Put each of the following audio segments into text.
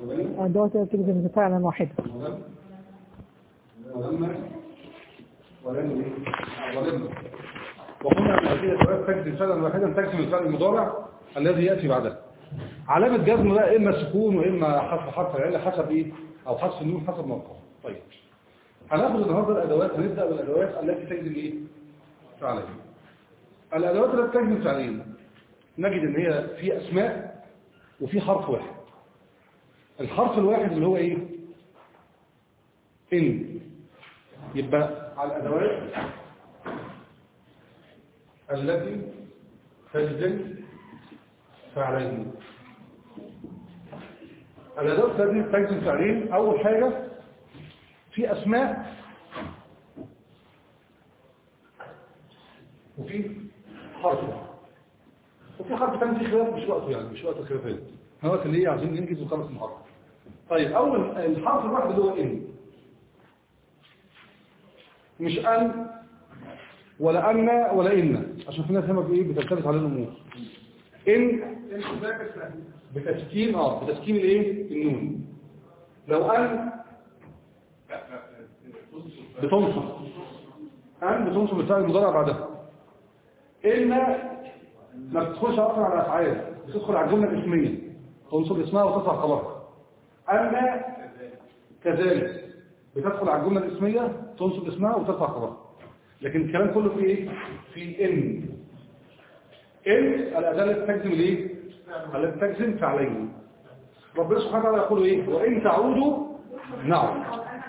دوت تجزم فعلا واحدة ولما ولما ولما وقلنا ان هذه الادوات تجزم فعلا واحدا تجزم الفعل المضارع الذي ياتي بعدها علامه جزم بقى اما سكون واما حذف حرف العله حسب ايه او حذف النون حسب موقعه طيب هناخد النهارده الادوات هنبدا بالادوات التي تجزم ايه فعليا الادوات التي تجزم فعليا نجد ان هي في اسماء وفي حرف واحد الحرف الواحد اللي هو ايه ان يبقى على الادوات التي تجزم فعلين الادوات التي تجزم فعلين اول حاجه في اسماء وفي حرف وفي حرف ثاني في خلاف مش وقته يعني مش وقت الخلافات احنا وقت اللي هي عايزين ننجز وخلص المحاضره طيب اول الحرف الواحد اللي هو ان مش ان ولا ان ولا ان عشان في ناس هنا بايه بتختلف على الامور ان بتسكين اه بتسكين الايه النون لو ان بتنصب ان بتنصب الفعل المضارع بعدها ان ما بتدخلش اصلا على افعال بتدخل على الجمله الاسميه تنصب اسمها وتطلع خبرها اما كذلك بتدخل على الجمله الاسميه تنصب اسمها وترفع خبرها لكن الكلام كله في ايه في ان ان الاداه التي تجزم الايه التي تجزم فعليا ربنا سبحانه وتعالى يقول ايه وان تعودوا نعم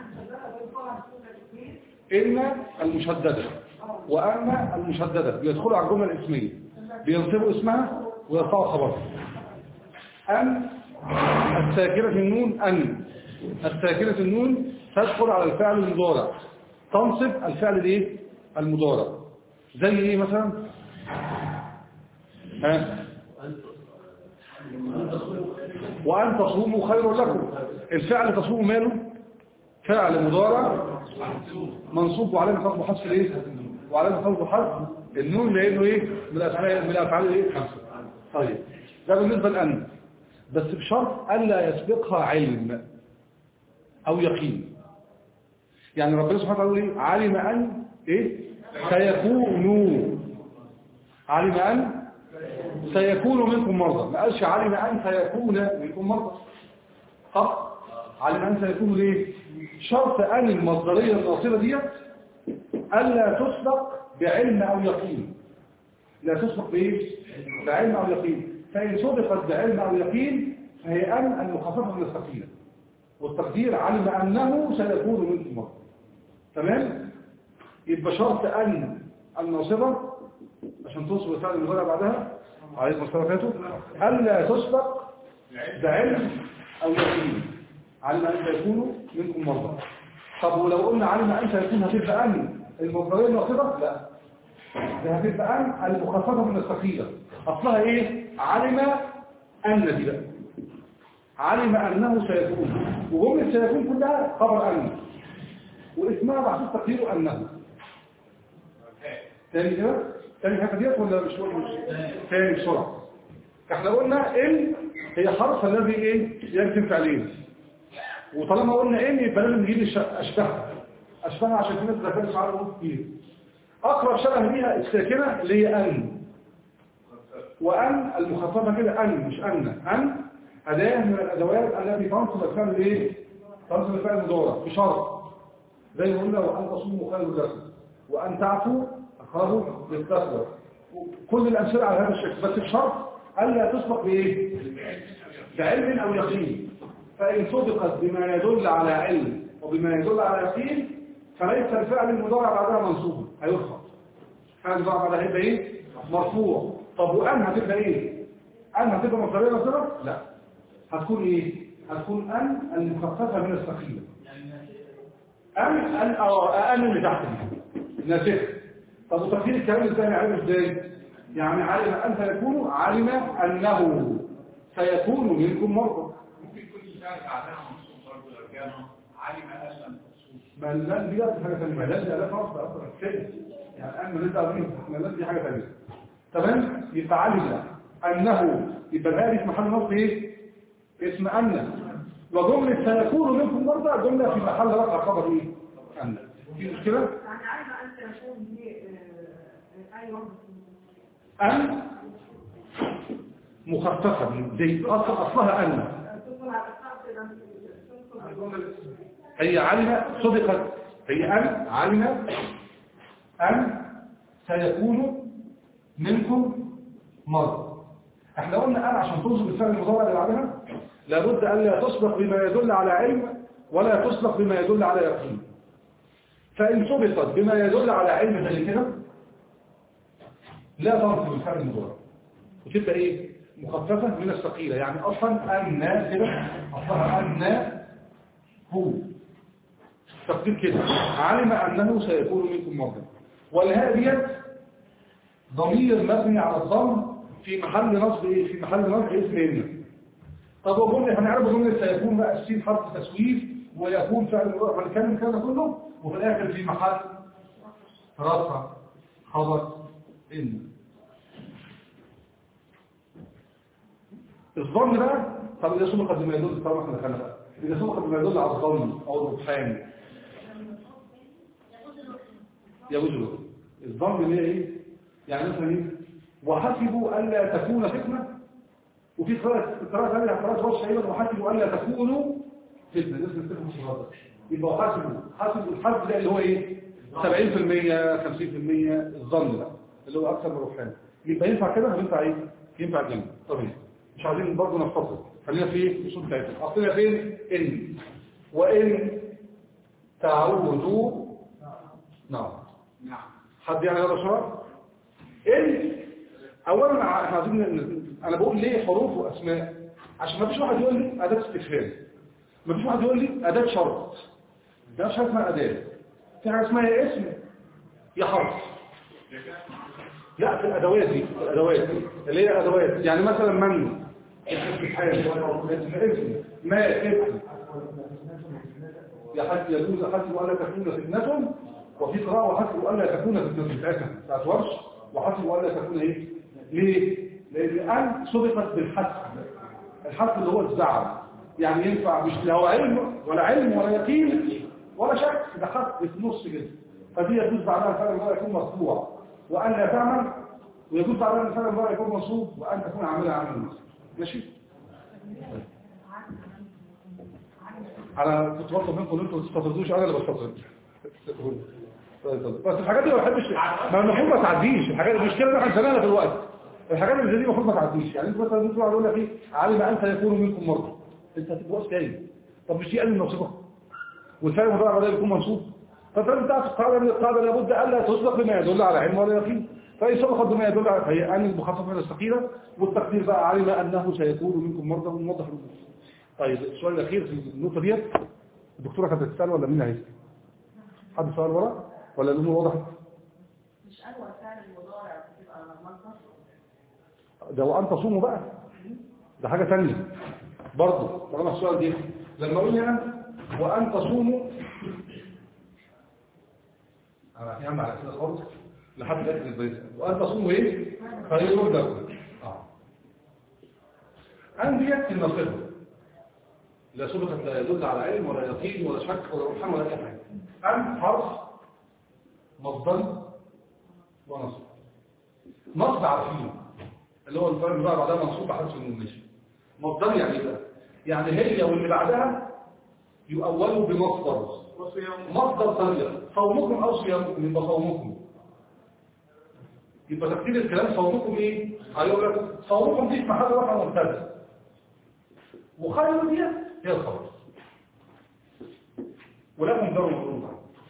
ان المشدده وان المشدده بيدخلوا على الجمله الاسميه بينصبوا اسمها ويرفعوا خبرها ان الساكنه النون ان الساكنه النون تدخل على الفعل المضارع تنصب الفعل الايه المضارع زي ايه مثلا ها وان تصوموا خير لكم الفعل تصوموا ماله فعل مضارع منصوب وعلامه خفض حذف الايه وعلامه خفض حذف النون لانه ايه من الافعال من الافعال الايه خمسه طيب ده بالنسبه لان بس بشرط الا يسبقها علم او يقين يعني ربنا سبحانه وتعالى يقول ايه علم ان ايه سيكون علم ان سيكون منكم مرضى ما قالش علم ان سيكون منكم مرضى طب علم ان سيكون ليه شرط ان المصدريه الناصبه ديت الا تسبق بعلم او يقين لا تسبق بايه بعلم او يقين فان سبقت بعلم او يقين فهي ان المخففه من الثقيله والتقدير علم أنه سيكون منكم مرض تمام يبقى شرط أن الناصبة عشان توصل الفعل المضارع بعدها عليه الصلاة والسلام ألا تسبق بعلم أو يقين علم أن سيكونوا منكم مرضى طب ولو قلنا علم أن سيكون هتبقى أن المصدرية الناصبة لا ده هتبقى أن المخففة من الثقيلة أصلها إيه علم أن دي بقى علم أنه سيكون وجملة سيكون كلها خبر أن واسمها محسوس تقديره أنه تاني كده تاني حاجة ديت ولا مش مش تاني بسرعة احنا قلنا ان هي حرف الذي ايه يجزم فعلين وطالما قلنا ان يبقى لازم نجيب اشبهها اشبهها عشان في ناس بتفرق على الوقت كتير اقرب شبه ليها الساكنه اللي هي ان وان المخففه كده ان مش ان ان أداة من الأدوات التي تنصب الفعل الايه؟ تنصب الفعل المضارع بشرط زي ما قلنا وأن تصوموا خير لكم وأن تعفوا أخرجوا للتقوى كل الأمثلة على هذا الشكل بس بشرط ألا تسبق بإيه؟ بعلم أو يقين فإن سبقت بما يدل على علم وبما يدل على يقين فليس الفعل المضارع بعدها منصوب هيرفع الفعل المضارع بعدها هيبقى إيه؟ مرفوع طب وأن هتبقى إيه؟ أن هتبقى مصدرية مصدرة؟ لا هتكون ايه هتكون ان المخففه من الثقيله ان ان ان اللي تحت دي ناسخ طب وتفسير الكلام ازاي نعرفه ازاي يعني علم ان سيكون علم انه سيكون منكم مرضى ممكن يكون يشارك بعدها منصوب برضه لو كان علم ان لم تصوم ما اللام دي بقى حاجه ثانيه ما اللام دي الاف اصلا اصلا كده يعني ان ماليش دعوه بيها ما اللام دي حاجه ثانيه تمام يبقى علم انه يبقى الآية في محل نصب ايه اسم أن وجملة سيكون منكم مرضى جملة في محل رفع خبر ايه أن في مشكلة يعني عايزة أن تكون دي آه، أي واحدة أن مخففة من زي أصل أصلها أن تدخل على الأساس إذا تدخل هي علم صدقت هي أن علم أن سيكون منكم مرضى احنا قلنا أن عشان توصل بالفعل المضارع اللي بعدها لابد أن لا تسبق بما يدل على علم ولا تسبق بما يدل على يقين فإن سبقت بما يدل على علم زي كده لا تنصب بالفعل المضارع وتبقى ايه مخففة من الثقيلة يعني أصلا أن كده أصلها أن هو تقدير كده علم أنه سيكون منكم مرضى والهاء ديت ضمير مبني على الضم في محل نصب ايه في محل نصب اسم إن طب وقلنا هنعرف جملة سيكون بقى السين حرف تسويف ويكون فعل المضارع هنكمل كده كله وفي الآخر في محل رفع خبر إن الظن بقى طب إذا سبق بما يدل طبعا احنا دخلنا بقى إذا سبق بما يدل على الظن أو الرجحان يجوز له الظن اللي هي ايه يعني مثلا ايه وحسبوا الا تكون فتنه وفي قراءه قراءه ثانيه قراءه ورش ايضا وحسبوا الا تكونوا فتنه الناس بتفهم في هذا يبقى حسبوا حسبوا الحسب ده اللي هو ايه 70% 50% الظن ده اللي هو اكثر من الرجحان يبقى ينفع كده ينفع ايه ينفع جنب طبيعي مش عايزين برضه نختصر خلينا في ايه الصوت بتاعتنا اصلنا فين ان وان تعودوا نعم نعم حد يعني هذا شرط ان اولا احنا عايزين ن- انا بقول ليه حروف واسماء عشان ما فيش واحد يقول لي اداه استفهام ما فيش واحد يقول لي اداه شرط ده مش حاجه اسمها اداه في حاجه اسمها يا اسم يا حرف لا في الادوات دي في الادوات اللي هي ادوات يعني مثلا من استفهام اسم ما اسم يحد يجوز حسب ألا تكون فتنة وفي قراءة وحسب ألا تكون فتنة بتاعتها بتاعت ورش وحسب ألا تكون إيه؟ ليه؟ لأن أن سبقت بالحسب الحسب اللي هو الزعم يعني ينفع مش لا هو علم ولا علم ولا يقين ولا شك ده حسب في النص كده فدي يجوز بعدها الفعل المضارع يكون مرفوع وأن لا تعمل ويجوز بعدها الفعل المضارع يكون منصوب وأن تكون عاملة عامل النصب ماشي؟ انا كنت بطلب منكم ان انتوا ما تستطردوش انا اللي بستطرد بس الحاجات دي ما بحبش ما المفروض ما تعديش الحاجات المشكله ان احنا سنه في الوقت الحاجات اللي زي دي المفروض ما تعديش يعني انت مثلا انت يقول لك ايه علم ان سيكون منكم مرضى انت هتبقى واقف جاي طب مش دي قال النصيبه والفعل المضارع بدل يكون منصوب فانت تعرف القاعده من القاعده لابد الا تسبق بما يدل على علم ولا يقين فاي سبقت بما يدل على فهي ان المخفف من الثقيله والتقدير بقى علم انه سيكون منكم مرضى ونوضح الامور طيب السؤال الأخير في النقطة ديت الدكتورة كانت بتسأل ولا مين هيسأل؟ حد سؤال ورا؟ ولا الأمور وضحت؟ مش أول فعل المضارع بتبقى مصدر ده وأن تصوموا بقى ده حاجة ثانية برضه طالما السؤال دي لما أقول هنا وأن تصوموا أنا هعمل على كده خالص لحد الآخر البيت وأن تصوموا إيه؟ خير لكم آه. أن ديت النصيحة لا سبقت لا يدل على علم ولا يقين ولا شك ولا رحمة ولا أي حاجة أن حرف مصدر ونصب نصب عارفين اللي هو الفرق بقى بعدها منصوب بحذف النون ماشي مصدر يعني ايه بقى؟ يعني هي واللي بعدها يؤولوا بمصدر مصدر ثانية صومكم أو صيامكم يبقى صومكم يبقى تقدير الكلام صومكم ايه؟ هيقول لك صومكم دي في محل رفع مبتدا وخير دي هي الخبر ولكم دار المفروض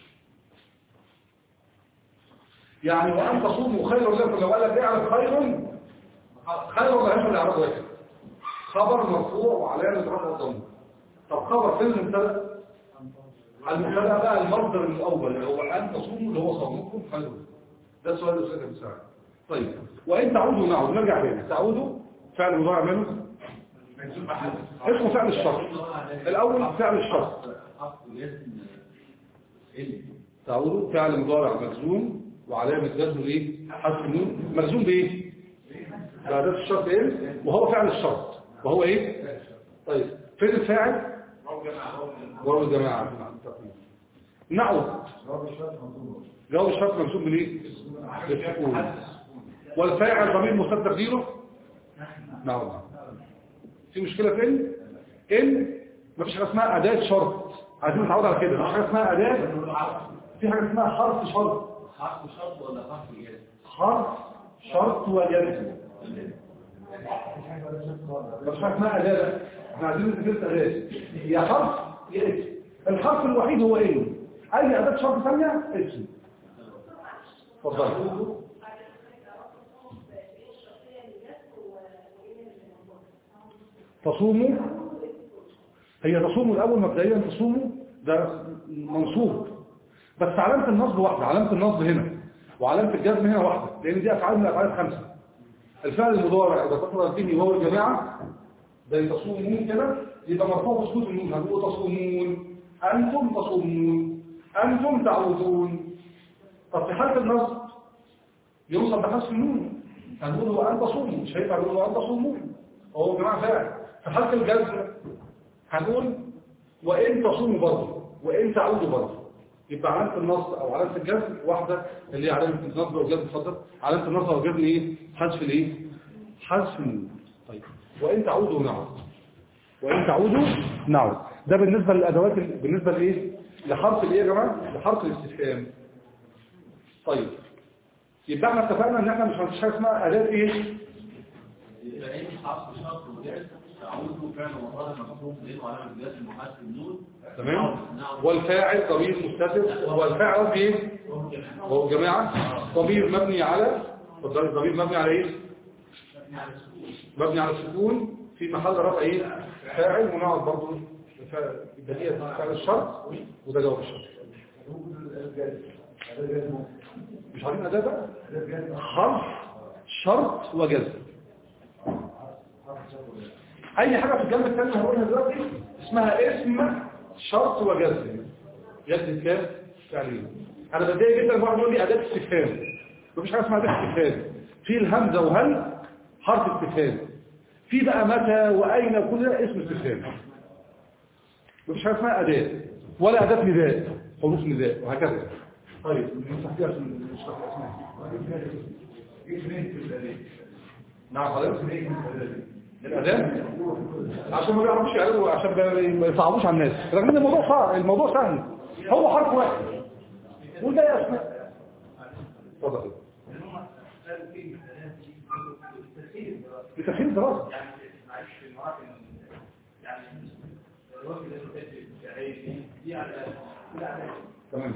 يعني وأن تصوموا خير لكم لو قال لك اعرف خير خير ولا هيفعل اعرف واحد خبر مرفوع وعلامة رفع الضم طب خبر فين المبتدا المبتدا بقى المصدر الاول اللي هو ان تصوموا اللي هو صومكم خير لكم. ده سؤال الاستاذ ابو سعد طيب وان تعودوا نعود نرجع تاني تعودوا فعل مضارع منه اسمه فعل الشرط الاول فعل الشرط تعودوا فعل مضارع مجزوم وعلامة جزمه ايه حذف النون مجزوم بايه بعدات الشرط ايه وهو فعل الشرط وهو ايه طيب فين الفاعل واو الجماعة نعود جو الشرط منسوب من ايه بالسكون والفاعل ضمير مستتر تقديره نعم في مشكلة في ان ان مفيش حاجة اسمها اداة شرط عايزين نتعود على كده مفيش حاجة اسمها اداة في حاجة اسمها حرف شرط حرف شرط ولا حرف إيجاز؟ حرف شرط وجزم مش حاجة اسمها أداة احنا عايزين نتكلم أداة يا حرف يا اسم الحرف الوحيد هو ايه أي أداة شرط ثانية اسم اتفضل تصوموا هي تصوموا الأول مبدئيا تصوموا ده منصوب بس علامة النصب واحدة علامة النصب هنا وعلامة الجزم هنا واحدة لأن دي أفعال من الأفعال الخمسة الفعل المضارع إذا كثر به وهو الجماعة زي تصومون كده يبقى مرفوع بسكوت النون هنقول تصومون أنتم تصومون أنتم تعودون طب في حالة النصب يوصل بحذف النون هنقول هو أن تصوموا مش هينفع نقول هو أن تصومون هو جماعة فاعل في حالة الجزم هنقول وإن تصوموا برضه وإن تعودوا برضه يبقى علامة النصب أو علامة الجزم واحدة اللي هي علامة النصب أو الجزم اتفضل علامة النصب أو الجزم إيه؟ حذف الإيه؟ حذف النون طيب وإن تعودوا نعود وإن تعودوا نعود ده بالنسبة للأدوات ال- بالنسبة لإيه؟ لحرف الإيه يا جماعة؟ لحرف الاستفهام طيب يبقى احنا اتفقنا ان احنا مش هنفيش حاجه اسمها اداه ايه يبقى إيه حرف شرط وجاز تعود فعل مضارع مفهوم لأنه علامة الجزم وحذف النون تمام نعم والفاعل ضمير مستتر والفاعل ايه هو جماعه ضمير مبني على اتفضل ضمير مبني على ايه مبني على السكون في محل رفع ايه فاعل ونقعد برضه يبقى هي فعل الشرط وده جواب الشرط مش عارفين اداه بقى حرف شرط وجزم اي حاجه في الجنب الثاني هقولها دلوقتي اسمها اسم شرط وجزم يد كام فعليا انا بتضايق جدا واحد يقول لي اداه استفهام مفيش حاجه اسمها اداه استفهام في الهمزه وهل حرف استفهام في بقى متى واين كل ده اسم استفهام مفيش حاجه اسمها اداه ولا اداه نداء حروف نداء وهكذا طيب نفتح فيها عشان نشرح الاسماء نعم حضرتك الأذان عشان ما بيعرفوش يعرفوا عشان ما يصعبوش على الناس رغم ان الموضوع صعب الموضوع سهل هو حرف واحد وده يا اسماء اتفضل بتسهيل الدراسة تمام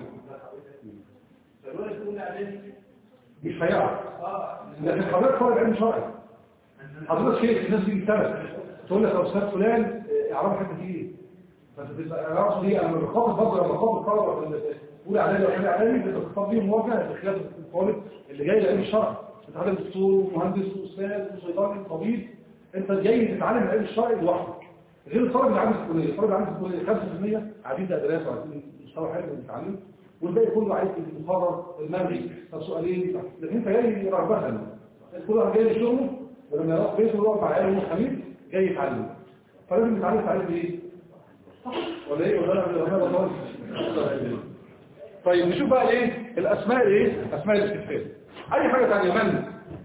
مش هيعرف لكن حضرتك طالب علم شرعي حضرتك شيخ الناس دي سنة تقول لك يا استاذ فلان اعرف حته ايه فانت تبقى انا اقصد ايه انا بخاطب برضه لما بخاطب الطلبه اولى اعدادي وثانيه اعدادي بتخاطب بيهم مواجهه بخلاف الطالب اللي جاي لعلم الشرع انت حضرتك دكتور ومهندس واستاذ وصيدلي طبيب انت جاي تتعلم العلم الشرعي لوحدك غير الطالب اللي عنده الكليه الطالب اللي عنده الكليه 5% قاعدين تدريس وعايزين مستوى حلو بيتعلم والباقي كله عايز المقرر المنهج طب سؤالين لكن انت جاي رغبه كل واحد جاي لشغله ولما يروح بيته ويقف على عياله الخميس جاي يتعلم فلازم يتعلم تعلم ايه صح ولا ايه ولا انا ولا انا خالص طيب نشوف بقى ايه الاسماء ايه اسماء الاستفهام اي حاجه ثانيه من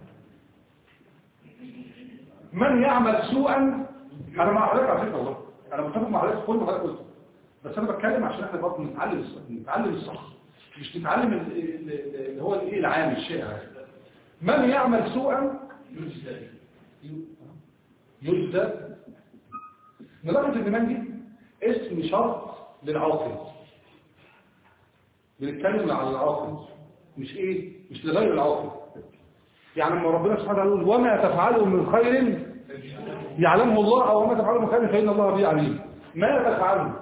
من يعمل سوءا انا مع حضرتك على فكره والله انا متفق مع حضرتك في كل ما حضرتك قلته بس انا بتكلم عشان احنا برضه نتعلم الصح نتعلم الصح مش نتعلم ال- ال- ال- اللي هو الايه العام الشائع من يعمل سوءا يجزى نلاحظ ان من دي اسم شرط للعاقل بنتكلم على العاقل مش ايه مش لغير العاقل يعني لما ربنا سبحانه وتعالى يقول وما تفعلوا من خير يعلمه الله او وما تفعلوا من خير فان الله به عليم ما تفعلوا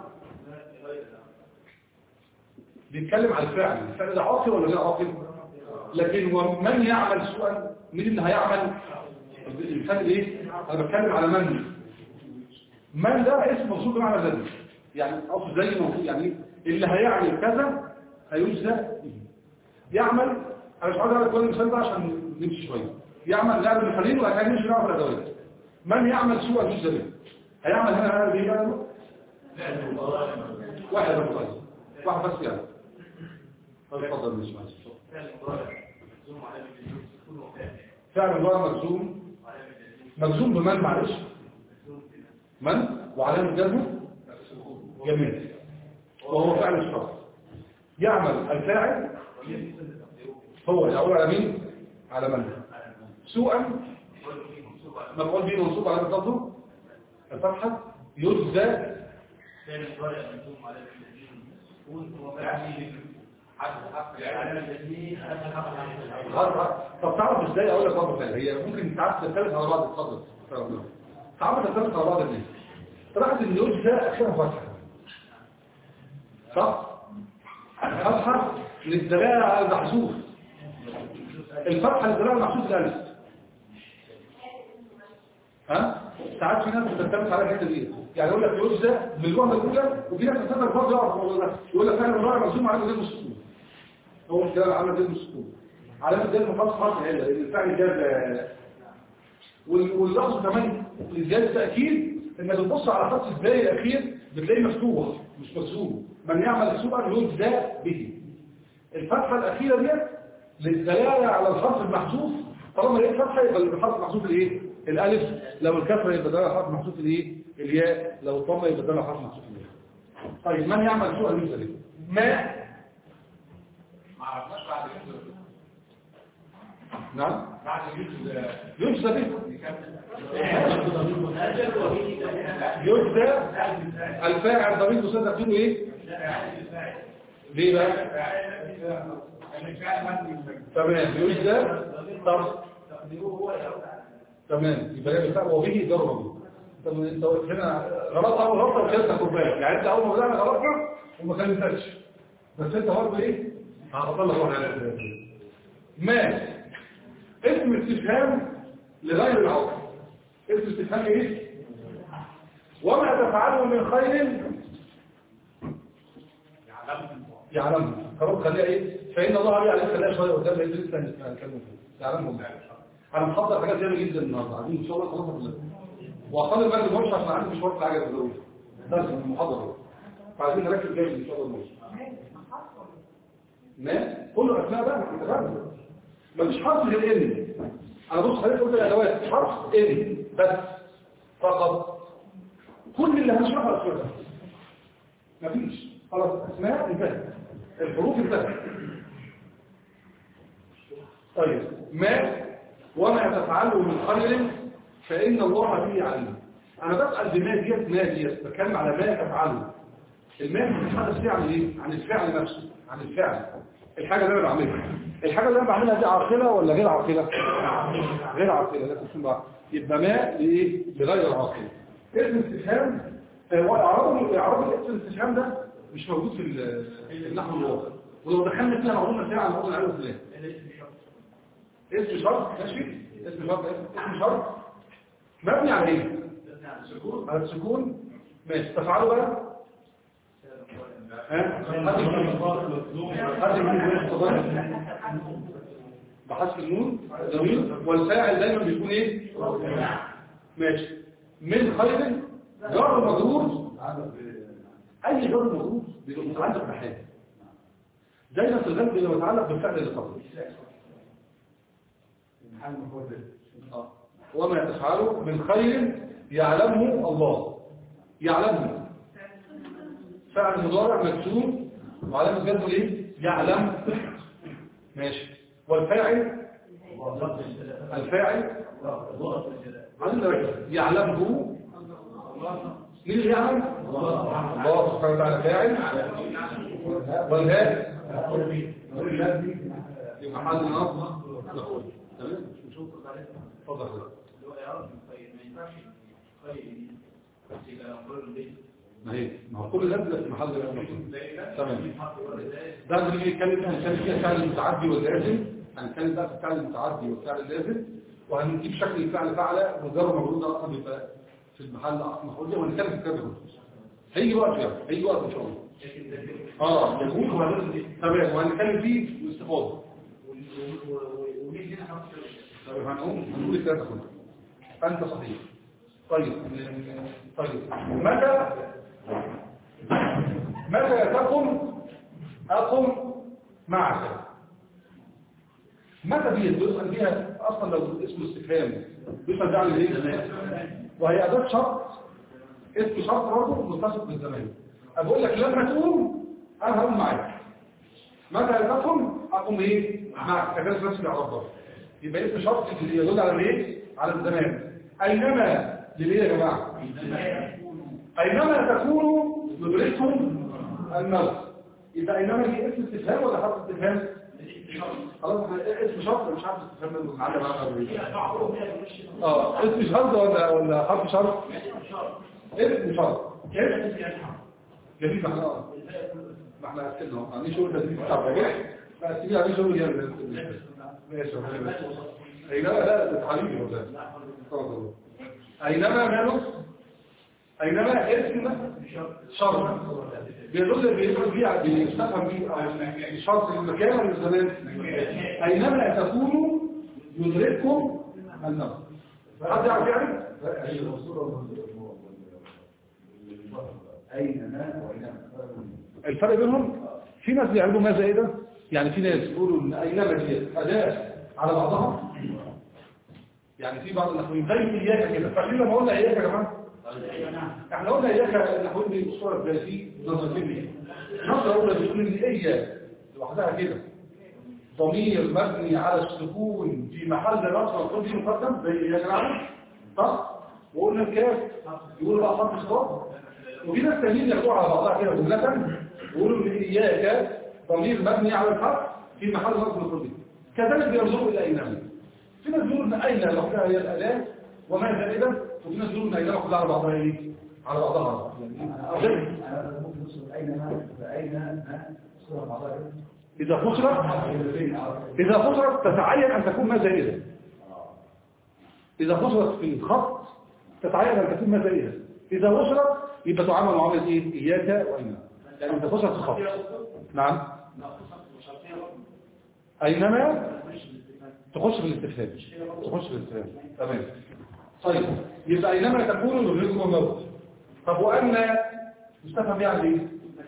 بيتكلم على الفعل الفعل ده عاقل ولا غير عاقل لكن ومن يعمل سوءا مين اللي هيعمل الانسان ايه انا بتكلم على من من ده اسم موصول بمعنى ذلك يعني اقصد زي موصول يعني إيه؟ اللي هيعمل كذا هيجزى به يعمل انا مش عايز اقول كل مثال ده عشان نمشي شويه يعمل لعب الخليل وبعد كده نمشي نعرف الادوات من يعمل سوءا يجزى به هيعمل هنا هذا ايه بقى واحد بس طيب واحد بس يعني طيب اتفضل مش معلش فعل مضارع مجزوم مجزوم بمن معلش من وعلامة جزمه جميل وهو فعل الشرط يعمل الفاعل هو يعود على مين على من سوءا مفعول به منصوب على ضده الفتحة يجزى طب تعرف ازاي اقول لك برضه ثاني هي ممكن تعرف تختلف على بعض اتفضل تعرف تختلف على بعض ليه طلعت ان يجزى اخرها فتحة صح فتحة للدلالة على المحذوف الفتحة للدلالة على المحذوف الالف ها ساعات في ناس بتتكلم على الحته دي يعني يقول لك يجزى بالجمله الاولى وفي ناس بتتكلم برضه يعرف الموضوع ده يقول لك فعلا المضارع مرسوم على زي السكون هو مش كلام على زي السكون علامه زي المفصل حرف عله لان الفعل جاز وال- واللفظ كمان الجاز تاكيد انك بتبص على خط الزاي الاخير بتلاقيه مفتوح مش مسروق من يعمل سوءا يجزى به الفتحه الاخيره ديت للدلاله على الحرف المحذوف طالما لقيت فتحه يبقى الحرف المحذوف الايه الالف لو الكسره يبقى ده حرف محذوف الايه الياء لو الضمه يبقى ده حرف محذوف الياء طيب من يعمل سوءا يجزى به ما نعم يجزى به يجزى الفاعل ضمير مسدد تقوله ايه ليه بقى تمام يجزى طب تمام يبقى ده بتاع وبه ضربه طب انت هنا غلطت اول غلطه وكلت كوبايه يعني انت اول ما بدأنا غلطنا وما كلمتكش بس انت برضه ايه هطلع واحد على ما اسم استفهام لغير العرب اسم استفهام ايه وما تفعله من خير يعلمه خلاص خليها ايه فإن الله عليه عليه خليها شوية قدام لأن لسه هنتكلم فيه يعلمهم أنا محضر حاجات جامدة جدا النهارده عايزين إن شاء الله خلاص بالله وأخلي بالي الماتش عشان عندي مشوار في حاجة ضروري درس من المحاضرة فعايزين نركز جامد إن شاء الله الماتش ما كله أسماء بقى أنت فاهم مفيش حرف غير إن أنا بص خليك قلت الأدوات حرف إن بس فقط كل اللي هنشرحه أسماء مفيش خلاص أسماء انتهت الحروف انتهت طيب ما وما تفعله من خير فإن الله به عليم أنا بسأل بما ديت ما ديت بتكلم على ما تفعله الماء بتتحدث فيه عن ايه؟ عن الفعل نفسه عن الفعل الحاجة اللي انا بعملها الحاجة اللي انا بعملها دي عاقلة ولا غير عاقلة غير عاقلة لا تكون بقى يبقى ماء لايه لغير عاقلة اسم استفهام واعراب اعراب اسم الاستفهام ده مش موجود في ال- في النحو الواقع ولو دخلنا فيها موضوعنا فيها عن موضوع العلم فلان اسم شرط ماشي اسم شرط اسم شرط مبني على ايه على السكون ماشي تفعله بقى ها حد يقول حد يقول بحذف النون جميل والفاعل دايما بيكون ايه ماشي من خير جار مجرور اي جار مجرور بيبقى متعلق بحاجه دايما في الغالب بيبقى متعلق بالفعل اللي قبله آه. وما تفعله من خير يعلمه الله يعلمه فعل مضارع مكتوب وعلامة جزمه ايه يعلم ماشي والفاعل الفاعل عندنا ركز يعلمه مين اللي يعلم الله سبحانه وتعالى فاعل والهاء يبقى حل نصب تمام نشوف اتفضل اللي هو يعرف الخير ما ينفعش خير بس يبقى أمر البيت ما هي ما هو كل ده في محل الأمر. تمام حط ورد ده ده اللي بيتكلم هنتكلم فيها الفعل المتعدي واللازم هنتكلم بقى في الفعل المتعدي والفعل اللازم وهنجيب شكل الفعل فعل مجرد موجود ده اصلا يبقى في المحل مفعول وهنتكلم في الكلام ده هيجي وقت يعني هيجي وقت ان شاء الله اه يكون هو لازم تمام وهنتكلم فيه باستفاضه ومين هنا حط طيب هنقوم هنقول الكلام ده كله انت صحيح طيب طيب متى أقم معك متى دي بيسأل بيها أصلا لو اسمه استفهام بيسأل ده عن ايه؟ وهي أداة شرط اسم شرط برضه متصل بالزمان أقول لك لما تقوم أنا هقوم معاك متى تقوم أقوم إيه؟ معك تجلس نفسي على الضرب يبقى اسم شرط اللي يدل على الايه؟ على الزمان أينما لليه يا جماعة؟ أينما تكونوا يدرككم الموت يبقى أينما دي اسم استفهام ولا حرف استفهام؟ خلاص احنا اسم شرط مش حرف استفهام منه نعلم عنها اه اسم شرط ولا ولا حرف شرط؟ اسم شرط جميل احنا اه ما احنا قسمنا اهو عندي شغل تدريب بتاع الرجاء لا سيبي عليه شغل جامد ماشي اينما لا ده حبيبي والله اتفضل اينما ماله اينما اسم شرط بيدل بيدل بيه بيستفهم بيه او الشرط المكان ولا الزمان اينما تكونوا يدرككم النظر حد يعرف يعني؟ أينما وأينما الفرق بينهم في ناس بيعملوا ما زائدة يعني في ناس يقولوا ان اينما دي اداة على بعضها يعني في بعض النحويين زي اياك كده فاكرين لما قلنا اياك يا جماعه احنا قلنا اياك النحويين دي الصوره ازاي دي نظرتين دي نظره اولى بتقول ان اياك لوحدها كده ضمير مبني على السكون في محل نصر المفروض دي مقدم زي اياك نعم صح وقلنا الكاف يقولوا بقى حرف خطاب وفي ناس تانيين ياخدوها على بعضها كده جملة يقولوا ان اياك ضمير مبني على الحرف في محل نصب الكلي كذلك بيرجعوا الى اينما في ناس بيقولوا ان اين لوحدها هي الاداه وما زائده وفي ناس بيقولوا ان اينما كلها على بعضها ايه على بعضها يعني أنا ممكن أصل أينما فأين صورة بعضها اذا فصلت اذا فصلت تتعين ان تكون ما زائده اذا فصلت في الخط تتعين ان تكون ما زائده اذا وصلت يبقى تعامل معامله ايه اياك واينما يعني انت فصلت في الخط نعم أينما تخش في الاستفهام تخش في الاستفهام تمام طيب يبقى أينما تكون يدرككم الموت طب وأن مستفهم يعني ايه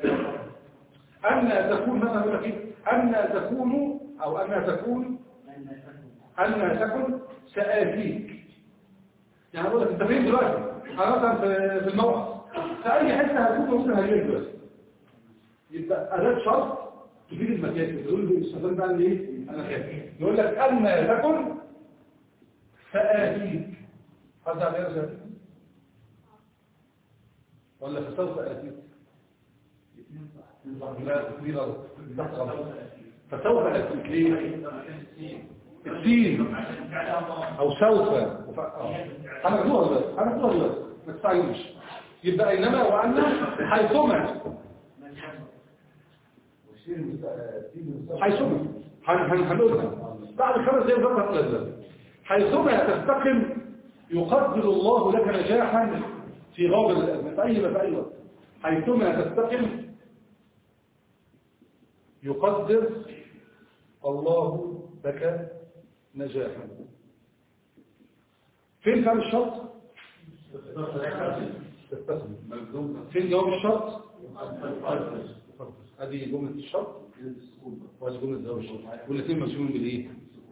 أن تكون مثلا يقول لك ايه أن تكون أو أن تكون أن تكن سآتيك يعني أقول لك أنت فين دلوقتي أنا مثلا في في الموقف في أي حتة هتكون ممكن هجيلك دلوقتي يبقى أداة شرط تفيد المكان يقول له استخدام بقى ايه انا خايف يقول لك اما تكن فآتيك حد على يرجع ولا فسوف آتيك لا تكوين غلط تحت غلط فسوف آتيك ليه السين او سوف وف... آه. انا اقولها دلوقتي انا اقولها دلوقتي ما تستعجلوش يبقى اينما وان حيثما حيثما هنقولها بعد خمس دقايق بقى هنقولها دلوقتي حيثما تستقم يقدر الله لك نجاحا في غابر الأزمة في أي في أي وقت حيثما تستقم يقدر الله لك نجاحا فين كان الشرط؟ تستقم فين جواب الشرط؟ هذه جملة الشرط وهذه جملة جواب الشرط والاثنين مسؤولين بالايه؟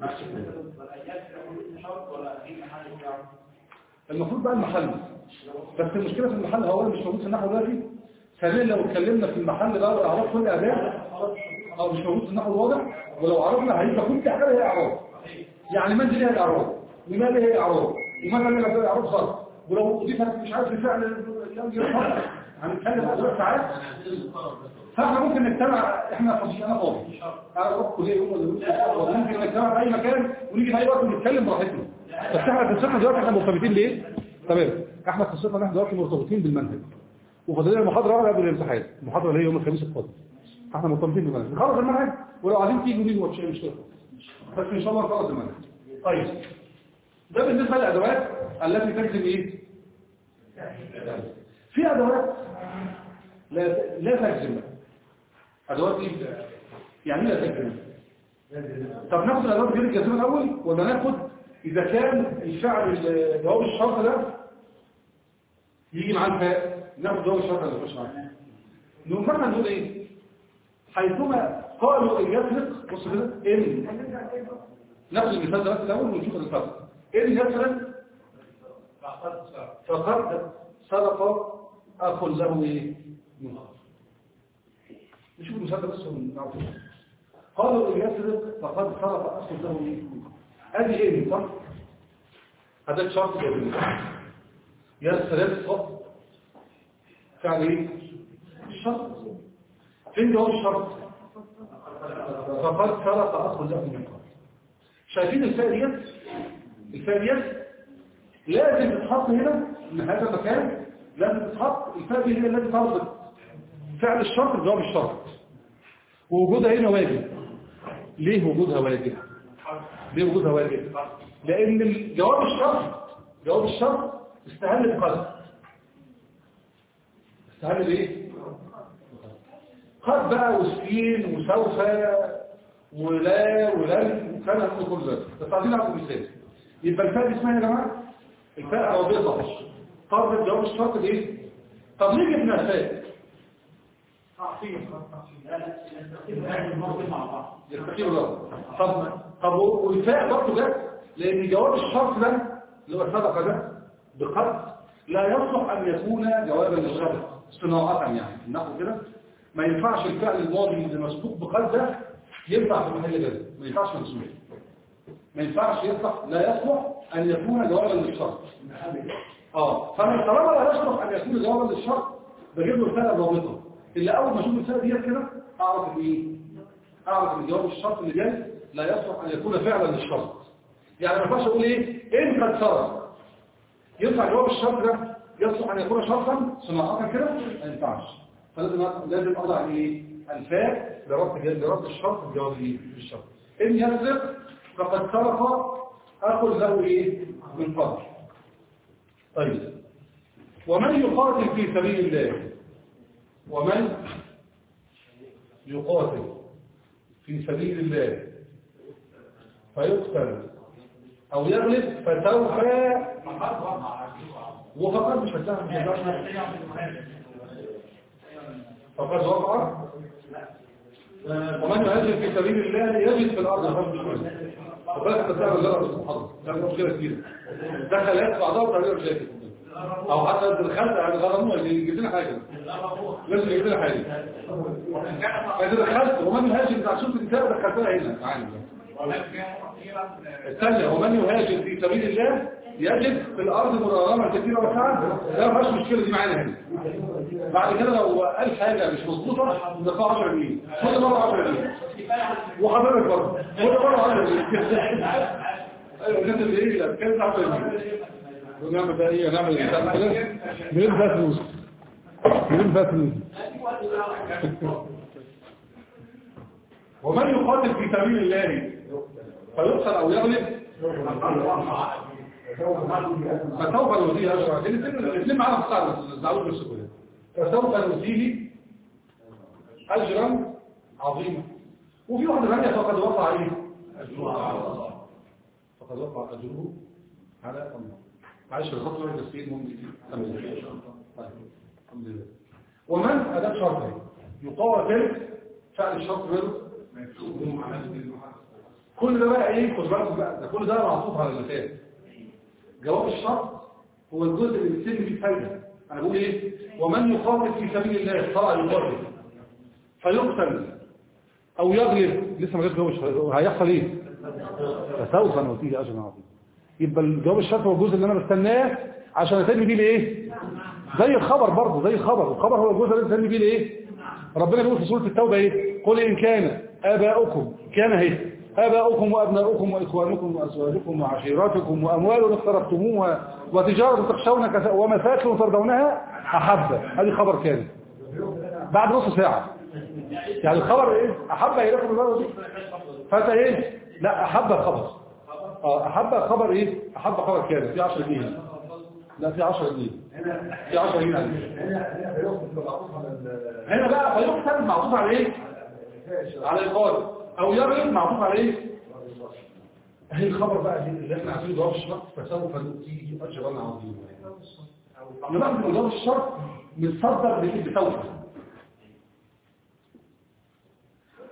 المفروض بقى المحل بس المشكلة في المحل هو مش موجود في النحو دلوقتي ثانيا لو اتكلمنا في المحل بقى واعراب كل اداة او مش موجود في النحو الواضح ولو عرفنا هيبقى كل حاجة هي اعراب يعني من دي ليها الاعراب لماذا هي اعراب وماذا لها فيها اعراب صرف ولو اضيفت مش عارف لفعل ينجي الصرف هنتكلم عن ثلاث ساعات فاحنا ممكن نجتمع احنا فاضيين انا فاضي انا اروح كليه يوم ولا ممكن نجتمع في اي مكان ونيجي في اي وقت ونتكلم براحتنا بس احنا قصتنا دلوقتي احنا مرتبطين ليه تمام احنا قصتنا احنا دلوقتي مرتبطين بالمنهج وفاضل لنا محاضره واحده قبل الامتحان المحاضره اللي هي يوم الخميس القادم احنا مرتبطين بالمنهج نخلص المنهج ولو عايزين تيجوا نيجوا مفيش اي مشكله بس ان شاء الله نخلص المنهج طيب ده بالنسبه للادوات التي تجزم ايه في ادوات لا لا تجزم ادوات ايه يعني لا تجزم طب ناخد الادوات غير الجزم الاول ولا ناخد اذا كان الفعل جواب الشرط ده يجي معاه الفاء ناخد جواب الشرط اللي يخش معاه نقوم مثلا نقول ايه حيثما قالوا ان يسرق بص كده ان ناخد المثال ده بس الاول ونشوف الفرق ان يسرق فقد سرق اخ له ايه من قبل نشوف المثال ده بس ونعرف قالوا ان يسرق فقد سرق اخ له ايه من قبل ادي ايه صح هذا شرط جميل يسرق فعل ايه الشرط فين جواب الشرط فقد سرق اخ له من قبل شايفين الفاء ديت الفاء ديت لازم تتحط هنا من هذا المكان لازم تتحط الفاء دي هي التي تربط فعل الشرط بجواب الشرط ووجودها هنا واجب ليه وجودها واجب ليه وجودها واجب لان جواب الشرط جواب الشرط استهل بقدر استهل بايه قد بقى وسكين وسوف ولا ولن وكان هم كل ذلك بس عايزين نعرف المثال يبقى الفاء دي اسمها يا جماعه الفاء رابطه قرب جواب الشرط ايه طب ليه جبنا الفاء يستقيم الرابط طب طب والفاء برضه جت لان جواب الشرط ده اللي هو الصدقه ده بقد لا يصلح ان يكون جوابا للشرط صناعه يعني النحو كده ما ينفعش الفعل الماضي اللي مسبوق بقد ده ينفع في محل جزم ما ينفعش منصوب ما ينفعش يصلح لا يصلح ان يكون جوابا للشرط اه فمن طالما لا يصلح ان يكون جوابا للشرط بجيب له رساله رابطه اللي اول ما اشوف الرساله ديت كده اعرف ان ايه اعرف ان جواب الشرط اللي جاي لا يصلح ان يكون فعلا للشرط يعني ما ينفعش اقول ايه ان قد سرق ينفع جواب الشرط ده يصلح ان يكون شرطا صناعه كده ما ينفعش فلازم لازم اضع ايه الفاء لربط لربط الشرط بجواب ايه الشرط ان يسرق فقد سرق اخذ له ايه من قبل طيب ومن يقاتل في سبيل الله ومن يقاتل في سبيل الله فيقتل او يغلب فسوف وفقط مش هتساهم فقد وقع ومن يهاجر في سبيل الله يجد في الارض خمس شويه وبالك تساعد الله في المحاضره ده مشكله كبيره دخل يدفع بعضها وتعمل مشاكل او حتى انت دخلت على غرامه يجيب لنا حاجه لازم يجيب لنا حاجه فاذا دخلت ومن يهاجر بتاع شوف الكتاب دخلتها هنا معانا الثانيه ومن يهاجر في سبيل الله يجد في الارض مراغمه كثيره وسعه لا ما فيهاش مشكله دي معانا هنا بعد كده لو قال حاجه مش مظبوطه ندفع 10 جنيه كل مره 10 جنيه وحضرتك برضه كل مره 10 جنيه ايوه الناس اللي ايه كام 10 جنيه ونعمل بقى ايه نعمل ايه منين بقى فلوس منين بقى فلوس ومن يقاتل في سبيل الله فيقتل او يغلب فسوف نؤتيه اجرا الاثنين معانا في الصعب الزعلوك بالسكوت فسوف نؤتيه اجرا عظيما وفي واحده ثانيه فقد وقع عليه فقد وقع اجره على الله معلش الخطوه اللي تسكين مهم الحمد لله ومن اداه شرطه يقاتل فعل الشرط غيره كل ده بقى ايه خد بالك بقى ده كل ده معطوف على اللي فات جواب الشرط هو الجزء اللي بيتم فيه فايده انا بقول ايه ومن يقاتل في سبيل الله طلع يقاتل فيقتل او يغلب لسه ما جاش جواب الشرط هيحصل ايه فسوف نؤتيه اجرا عظيما يبقى الجواب الشرط هو الجزء اللي انا بستناه عشان اتم بيه لايه زي الخبر برضه زي الخبر الخبر هو الجزء اللي بستنى بيه لايه ربنا بيقول في سوره التوبه ايه قل ان كان اباؤكم كان اهي آباؤكم وأبناؤكم وإخوانكم وأزواجكم وعشيراتكم وأموال اقترفتموها وتجارة تخشون كث- ومساكن ترضونها أحب هذه خبر كامل بعد نص ساعة يعني الخبر إيه أحب إليكم الله دي فأنت إيه لا أحب الخبر آه أحب خبر إيه أحب خبر كامل في 10 جنيه لا في 10 جنيه في 10 جنيه هنا بقى فيقتل معطوف على إيه على القارئ او يغلب معطوف على ايه اهي الخبر بقى دي اللي احنا عايزين جواب الشرط فسوف نؤتيه اجرا عظيما نبقى جواب الشرط متصدر بسوف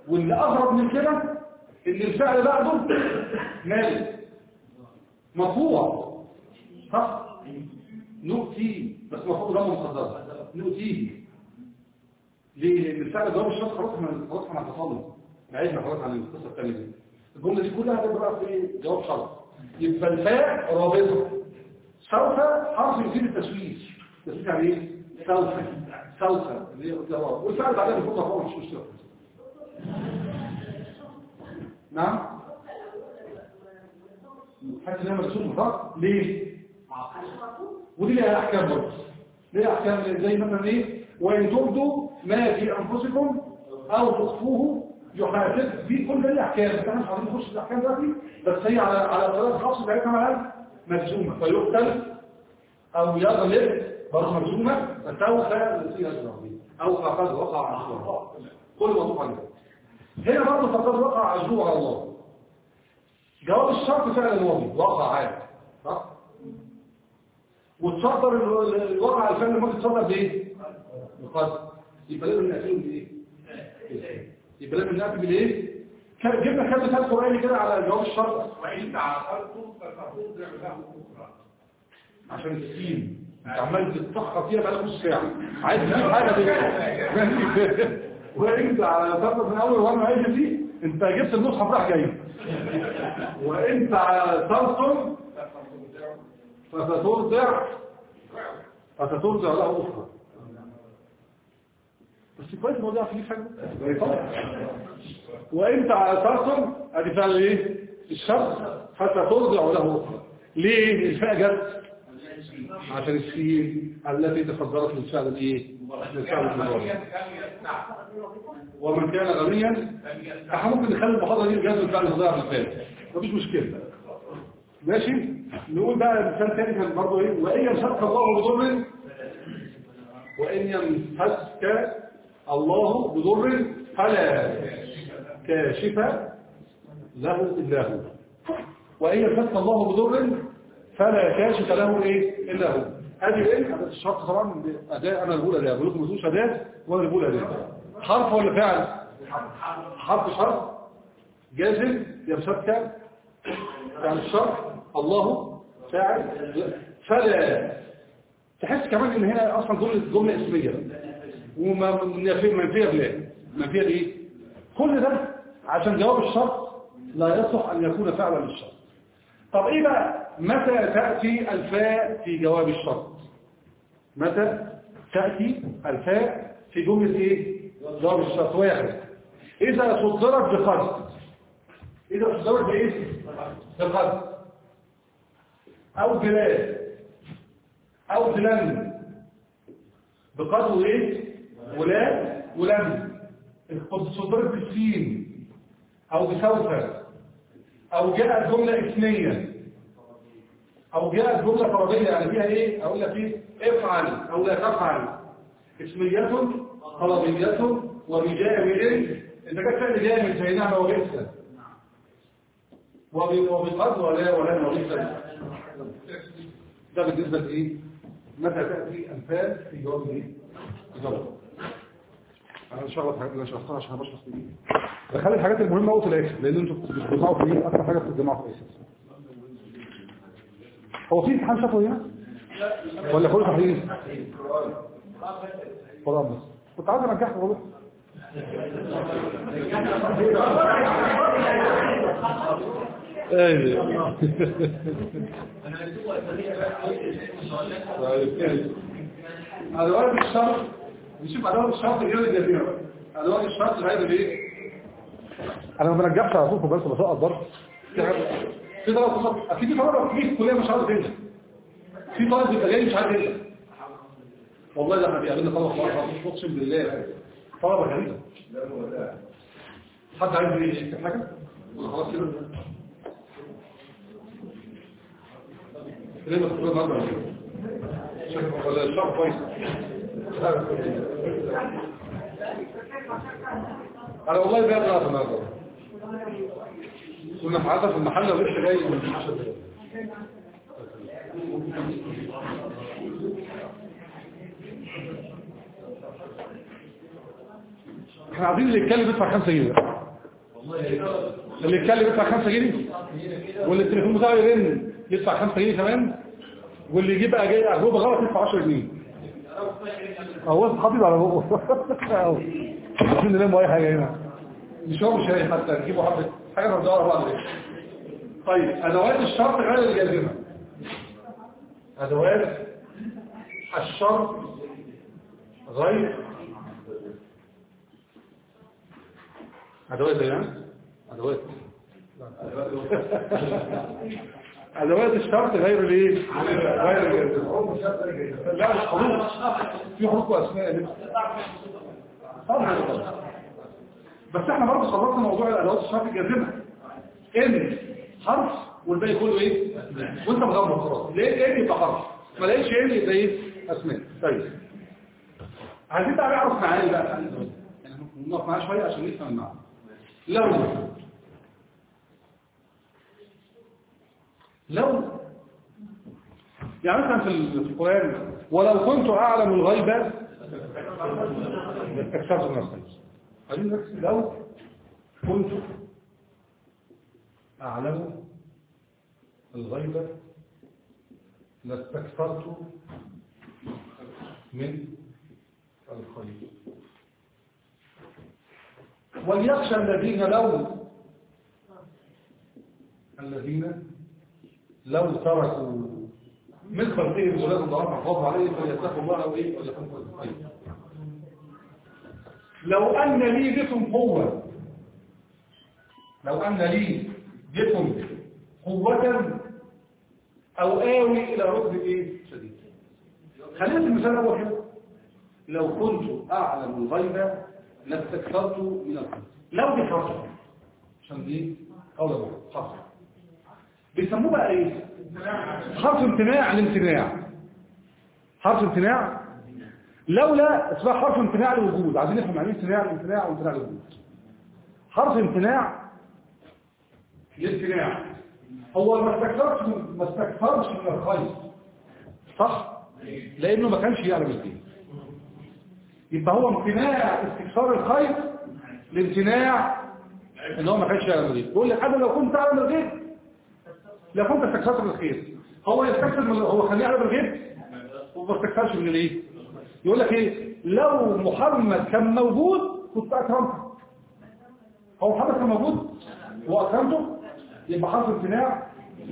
واللي اغرب من كده ان الفعل بعده مال مرفوع صح نؤتي بس مرفوع ضمه مقدره نؤتيه ليه لان الفعل جواب الشرط خلاص احنا خلاص احنا هنتصلم بعيدنا خلاص عن القصه الثانيه دي الجمله دي كلها هتبقى في جواب شرط يبقى الفاء رابطه سوف حرف يفيد التسويس التسويس يعني ايه سوف سوف اللي هي الجواب والفعل بعدها بيكون مرفوع مش مشكله نعم حتى لما تشوف صح ليه ودي لها احكام برضه ليها احكام زي مثلا ايه وان تبدوا ما في انفسكم او تخفوه يحاسب في كل ده ليه احكام بس احنا مش عايزين نخش في الاحكام دلوقتي بس هي على على طريقه خاصه بتاعتها مالها مجزومه فيقتل او يغلب برضه مجزومه فسوف يصير اجرام او فقد وقع عجوع كل موضوع عليه هنا برضه فقد وقع عجوع على الله جواب الشرط فعل ماضي وقع عادي صح وتصدر ال- الوقع الفعل الماضي تصدر بايه بقدر يبقى لازم نقفله بايه يبقى لازم نقفل بالايه كان- جبنا كام مثال قراني كده على جواب الشرط وإن تعاقدتم فتفوضع له أخرى عشان السين انت عمال تتفخر فيها بقى نص ساعه عايز تجيب حاجه دي وانت على طرف من اول وانا عايز دي انت جبت المصحف راح جاي وانت على طرف فسترضع فسترضع له اخرى بس كويس الموضوع فيه حاجه وانت على طرف ادي فعل ايه الشرط فسترضع له اخرى ليه الفاء جت عشان السين التي تصدرت للفعل الايه للفعل المضارع ومن كان غنيا احنا ممكن نخلي المحاضره دي جهاز الفعل المضارع في الفعل مفيش مشكله ماشي نقول بقى مثال تاني كان برضه ايه وان يمسك الله بضر وان يمسك الله بضر فلا كاشف له الا هو وان يمسك الله بضر فلا كاشف له ايه الا هو ادي ايه هذا الشرط طبعا اداء انا اللي بقول اداء بقول لكم مش اداء وانا اللي بقول اداء حرف ولا فعل حرف شرط جازم يمسك فعل الشرط الله فاعل فلا تحس كمان ان هنا اصلا جمله جمله اسميه وما منفيه منفيه بلا منفيه ايه كل ده عشان جواب الشرط لا يصح ان يكون فعلا للشرط طب ايه بقى متى تأتي الفاء في جواب الشرط متى تأتي الفاء في جملة ايه جواب الشرط واحد اذا صدرت بقصد اذا صدرت بايه بقصد او بلاد او بلن بقصد ايه ولا ولم صدرت بالسين او بسوف او جاءت جملة اسمية او جاءت جملة طلبية يعني فيها ايه اقول لك ايه افعل او لا تفعل اسمية طلبية وبجامل اذا كانت فعل جامل زي نعمة وبئسة وب- وبقد ولا ولا وبئسة ده بالنسبة لايه متى تأتي الفاء في جواب ايه جواب انا ان شاء الله الحاجات اللي أنا شرحتها عشان بشرح في دي بخلي الحاجات المهمه قوي في الاخر لان انتوا بتجمعوا في ايه اكتر حاجه بتجمعوا في الاساس هو في امتحان شافه هنا ولا كله تحليل قرآن بس كنت عايز انجحك والله ايوه ادوات الشرط نشوف ادوات الشرط غير الجزيره ادوات الشرط غير الايه انا ما بنجحش على طول بس بسقط برضه في حاجة- في طلبه بتسقط. اكيد في طلبه في الكليه مش عارف ينجح في طالب بيبقى جاي مش عارف ينجح والله ده احنا بيقابلنا طلبه في اقسم بالله طلبه غريبه حد عايز ايه يكتب حاجه ولا خلاص كده ليه ما تقول النهارده شكله ولا الشرط كويس انا والله بقى بقى النهارده كنا في عادة في المحل ولسه جاي من 10 دقايق احنا عايزين اللي يتكلم يدفع 5 جنيه اللي يتكلم يدفع 5 جنيه واللي التليفون بتاعه يرن يدفع 5 جنيه كمان واللي يجيب بقى جاي اجوبه غلط يدفع 10 جنيه هو حاطط على بقه اهو عشان نلموا اي حاجه هنا مش هو مش هي حتى نجيبوا حبه حاجه نرجعها على بعض ليه. طيب ادوات الشرط غير الجازمه ادوات الشرط غير ادوات ايه يعني؟ ادوات ادوات الشرط غير الايه غير الجازمه لا مش حروف في حروف واسماء لسه طبعا طبعا. بس احنا برضه خلصنا موضوع الادوات الشرط الجازمه ان حرف والباقي كله ايه وانت مغمض خلاص لقيت ان يبقى حرف ما لقيتش ان يبقى ايه اسماء طيب عايزين بقى نعرف معاني بقى يعني نقف معاه شويه عشان نفهم المعنى لو لو يعني مثلا في القرآن ولو كنت أعلم الغيب لاستكثرت من الخير عايزين نركز لو كنت أعلم الغيب لاستكثرت من الخير وليخشى الذين لو الذين لو تركوا من خلفهم ولاد الله حفاظ عليه فليتقوا الله او ايه وليكن خير لو ان لي بكم قوه لو ان لي بكم قوه او اوي الى ركب ايه شديد خلينا في المثال الاول كده لو كنت اعلم الغيب لاستكثرت من الخير لو دي حرف عشان دي قول الله حرف بيسموه بقى ايه حرف امتناع الامتناع حرف امتناع لولا اسمها حرف امتناع للوجود عايزين نفهم يعني ايه امتناع الامتناع وامتناع للوجود حرف امتناع الامتناع هو ما استكثرش ما استكثرش من الخير صح لانه ما كانش يعلم الدين يبقى هو امتناع استكثار الخير لامتناع ان هو ما كانش يعلم الغيب يقول لك انا لو كنت اعلم الغيب لو كنت استكثرت من الخير هو يستكثر من هو كان يعلم الغيب وما استكثرش من الايه يقول لك ايه لو محمد كان موجود كنت اكرمته هو محمد كان موجود واكرمته يبقى حرف امتناع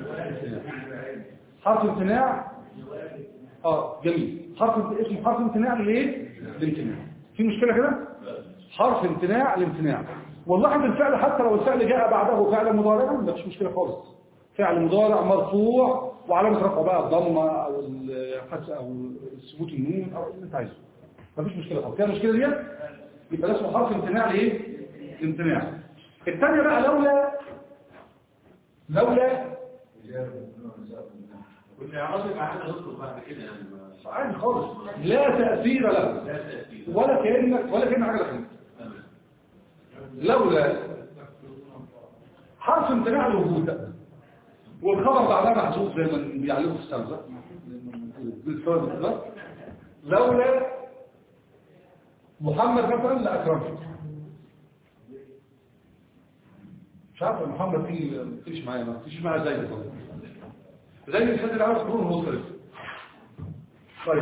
حرف امتناع اه جميل حرف اسمه حرف امتناع للايه الامتناع في مشكله كده حرف امتناع الامتناع والله الفعل حتى لو الفعل جاء بعده فعل مضارع ما فيش مشكله خالص فعل مضارع مرفوع وعلامه رفعه بقى الضمه او الحس او ثبوت النون او اللي انت عايزه ما فيش مشكله خالص فيها المشكله دي يبقى ده اسمه حرف امتناع لايه الامتناع الثانيه بقى لولا لولا كنت عاوز يبقى حاجه تطلب بعد كده يعني ما- عادي خالص لا تأثير له لا تأثير ولا كأنك ولا كأن حاجة لك تمام. لولا حرف امتناع الوجود ده والخبر بعدها محذوف زي ما بيعلموا في السمزة بالفرد ده لولا محمد مثلا لأكرمته مش عارف محمد فيه مفيش معايا ما فيش معايا زي ده زي الإنسان اللي عاوز يكون مصرف طيب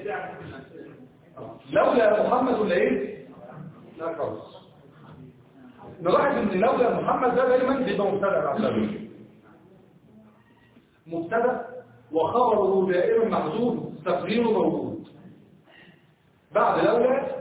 لولا محمد ولا ايه لا خالص نلاحظ ان لولا محمد ده دايما بيبقى مبتدا بعد مبتدا وخبره دائما محذوف تقديره موجود بعد لولا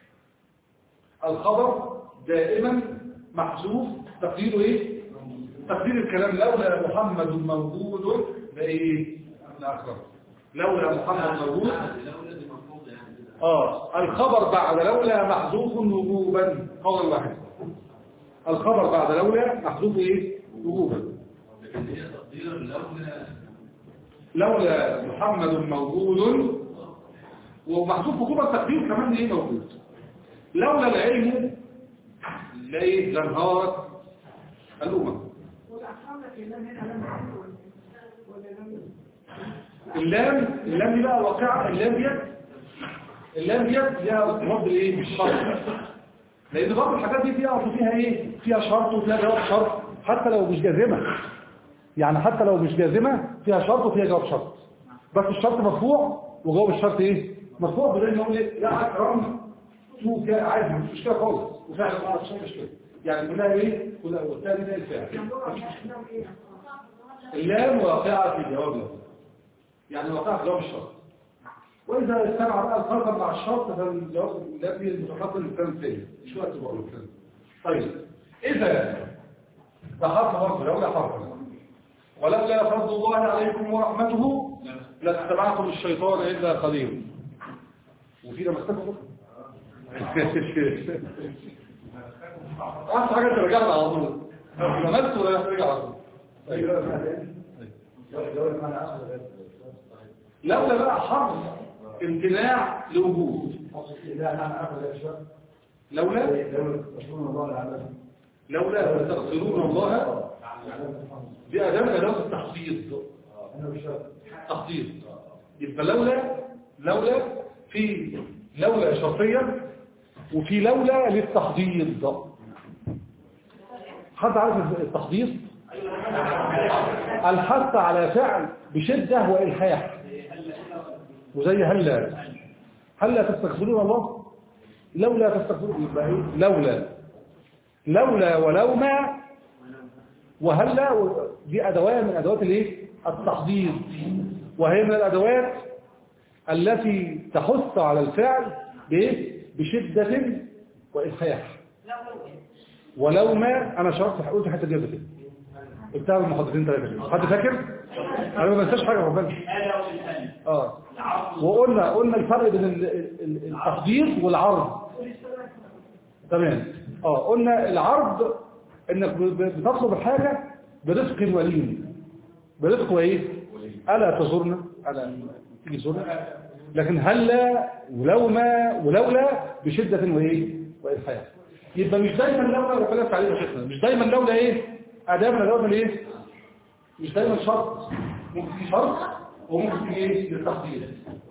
الخبر دائما محذوف تقديره ايه تقدير الكلام لولا محمد موجود لايه لا اكبر لولا محمد موجود لولا دي مفروض يعني كده اه الخبر بعد لولا محذوف وجوبا قولا واحد الخبر بعد لولا محذوف ايه وجوبا لكن هي تقدير لولا لولا محمد موجود ومحذوف وجوبا تقدير كمان ايه موجود لولا العلم لا ايه لانهارت الامم والأحكام التي لم هنا لم يكن ولا لم اللام اللام دي بقى واقعة اللام ديت اللام ديت ليها رد ايه بالشرط لان بعض الحاجات دي فيها أصل فيها ايه فيها شرط وفيها جواب شرط حتى لو مش جازمه يعني حتى لو مش جازمه فيها شرط وفيها جواب شرط بس الشرط مرفوع وجواب الشرط ايه مرفوع بدل ما اقول ايه لا اكرم تو كده عادي مش مشكله خالص وفعلا ما فيش مشكله يعني كلها ايه كلها والثاني ده الفعل اللام واقعه في جواب اللفظ يعني واقعه في جواب الشرط واذا استمع بقى الفرق مع الشرط فالجواب الذي المتقدم الكلام الثاني شو وقت بقول الكلام طيب اذا ده حرف برضه لولا حرف ولولا فضل الله عليكم ورحمته لاتبعتم الشيطان الا قليلا وفي ده مستقبل احسن حاجه انت رجعت على طول لمست ولا ترجع على طول دولة معنى أخذ غير لولا بقى حرف امتناع لوجود إذا معنى أخذ غير شوء لولا دولة رسول الله العالم لولا تستغفرون الله دي اداه من ادوات التحضيض أنا بشرط تحضيض يبقى لولا لولا في لولا شرطيه وفي لولا للتحضيض حد عارف التحضيض الحث على فعل بشدة وإلحاح وزي هلا هلا تستغفرون الله لولا تستغفرون يبقى ايه لولا لولا ولوما وهلا و- دي أدوات من أدوات الايه التحضيض وهي من الأدوات التي تحث على الفعل بإيه؟ بشدة وإلحاح ولو ما أنا شرحت قلت حتى جابت كده قلتها بالمحاضرتين ثلاثة كده حد فاكر؟ أنا ما بنساش حاجة ربنا اه وقلنا قلنا الفرق بين ال- ال- التحضير والعرض تمام اه قلنا العرض انك ب- ب- بتطلب الحاجة برفق ولين برفق وايه الا تزورنا الا تيجي تزورنا لكن هلا ولو ما ولولا بشدة وايه والحياة يبقى مش دايما لولا ربنا يفتح علينا يا شيخنا مش دايما لولا ايه اداه من ادوات الايه مش دايما شرط ممكن في شرط وممكن في ايه للتحضير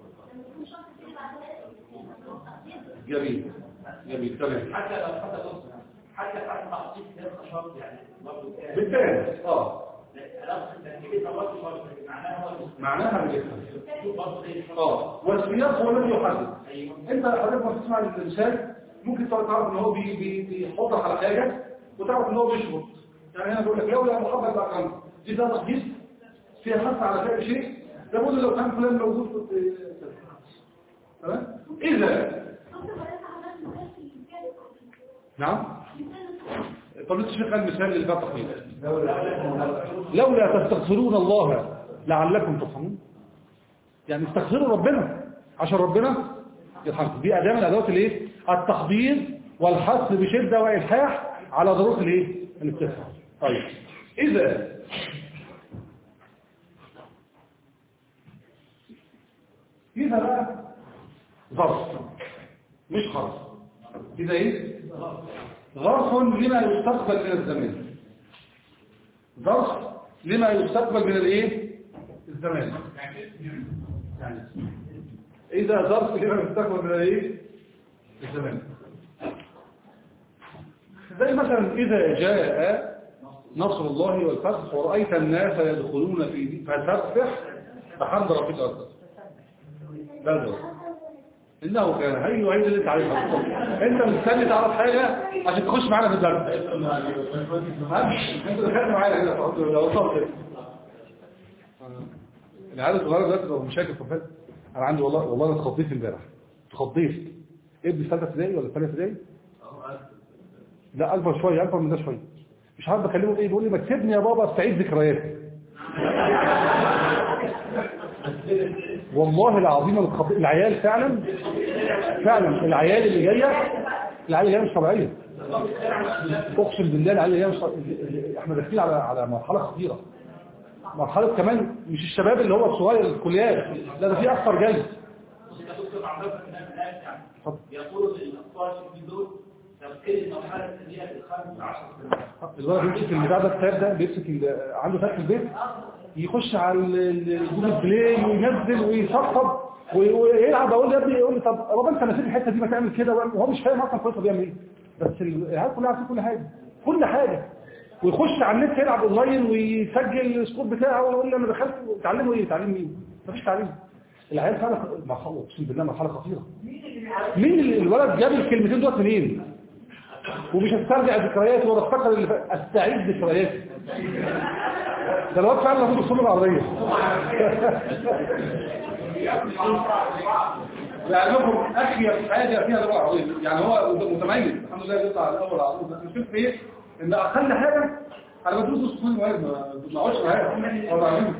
جميل جميل تمام حتى لو حتى بص حتى حتى تحقيق ده شرط يعني برضه كده بالتالي اه خلاص انت كده طلبت شرط معناها هو معناها بالاسم شوف برضه ايه الشرط اه والسياق هو الذي يحدد ايوه انت حضرتك ما تسمع الانسان ممكن تعرف تعرف ان هو بي- بي- بيحضر على حاجه وتعرف ان هو بيشبط يعني انا بقول لك لولا محمد بقى كان دي ده تحديث فيها حث على فعل شيء ده بقول لو كان فلان موجود كنت تمام اذا نعم طب انت شوف المثال اللي فات تقريبا لولا تستغفرون الله لعلكم ترحمون يعني استغفروا ربنا عشان ربنا يرحمكم دي أداة من أدوات الايه التحضير والحث بشدة وإلحاح على ضرورة الايه الاستغفار طيب إذا إذا بقى ظرف مش حرف إذا إيه ظرف لما يستقبل من الزمان ظرف لما يستقبل من الايه الزمان يعني اذا ظرف لما يستقبل من الايه الزمان زي مثلا اذا جاء نصر الله والفتح ورأيت الناس يدخلون في دين فسبح بحمد ربك واسبح ده ده انه كان هي وهي اللي انت عارفها انت مستني تعرف حاجه عشان تخش معانا في الدرس ها؟ انت دخلت معايا هنا فقلت لو وصلت العيال الصغيره دلوقتي بقوا مشاكل في الفيلم انا عندي والله والله انا اتخضيت امبارح اتخضيت ابني ثالثه ابتدائي ولا ثانيه ابتدائي لا اكبر شويه اكبر من ده شويه مش عارف بكلمه ايه بيقول لي ما تسيبني يا بابا استعيد ذكرياتي والله العظيم أنا اتخضيت. العيال فعلا فعلا العيال اللي جايه العيال اللي جايه مش طبيعيه اقسم بالله العيال اللي جايه مش طبيعية. احنا داخلين على على مرحله خطيره مرحله كمان مش الشباب اللي هو الصغير الكليات لا ده في اكثر جاي بص يا دكتور عبد الله الناس الآن يعني اتفضل. يقول للأطفال في دول تفكير المرحلة الثانية الخامس عشر سنوات الولد بيمسك البتاع ده الكتاب ده بيمسك ال- عنده فتح البيت يخش على ال- ال- جوجل بلاي وينزل ويسطب وي- ويلعب اقول له يا ابني يقول لي طب بابا انت نسيت الحته دي ما تعمل كده وهو مش فاهم اصلا كويس هو بيعمل ايه بس العيال كلها عارفين كل حاجه كل حاجه ويخش على النت يلعب اونلاين ويسجل السكور بتاعه ويقول لي انا دخلت تعلموا ايه تعليم مين مفيش تعليم العيال فعلا مرحله اقسم بالله مرحله خطيره مين اللي- الولد جاب الكلمتين دول منين ومش هسترجع ذكرياتي ولا افتكر اللي فات استعيد ذكرياتي ده الواد فعلا المفروض يصوم العربيه لعلمكم اخير حاجه فيها لغه عربيه يعني هو متميز الحمد لله بيطلع الاول على طول بس الفكره ايه ان اقل حاجه انا بدوس كل مواد ما بطلعوش معايا ولا عارفين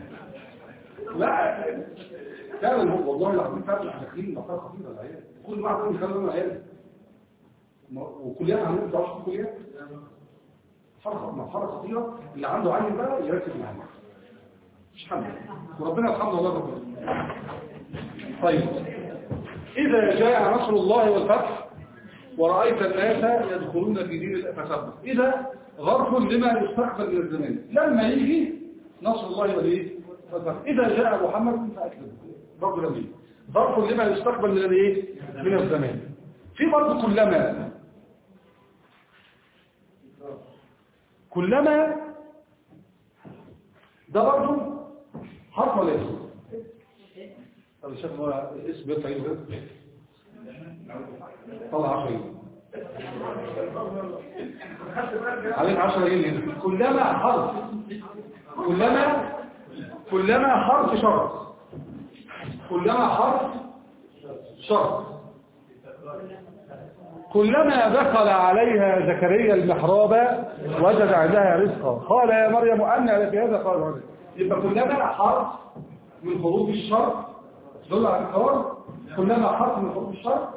لا فعلا هو والله العظيم فعلا احنا داخلين مرحله خطيره العيال كل واحد منهم يخلي لنا عيال وكليات عندنا بتعرفش في كليات مرحله مرحله خطيره اللي عنده عين بقى يركز معانا مش حل وربنا يرحمنا والله ربنا طيب إذا جاء نصر الله والفتح ورأيت الناس يدخلون في دين الأفساد إذا ظرف لما يستقبل من الزمان لما يجي نصر الله والإيه والفتح إذا جاء محمد فأكلم برضه لما يجي ظرف لما يستقبل من الإيه من الزمان في برضه كلما كلما ده برضه حرف ولا اسم طب الشيخ هو اسم بيطلع ايه كده طلع 10 جنيه عليك 10 جنيه كلما حرف كلما كلما حرف شرط كلما حرف شرط كلما دخل عليها زكريا المحراب وجد عندها رزقا قال يا مريم أن لك هذا قال هذا يبقى كلما حرف من حروف الشرط دل على الحوار كلما حرف من حروف الشرط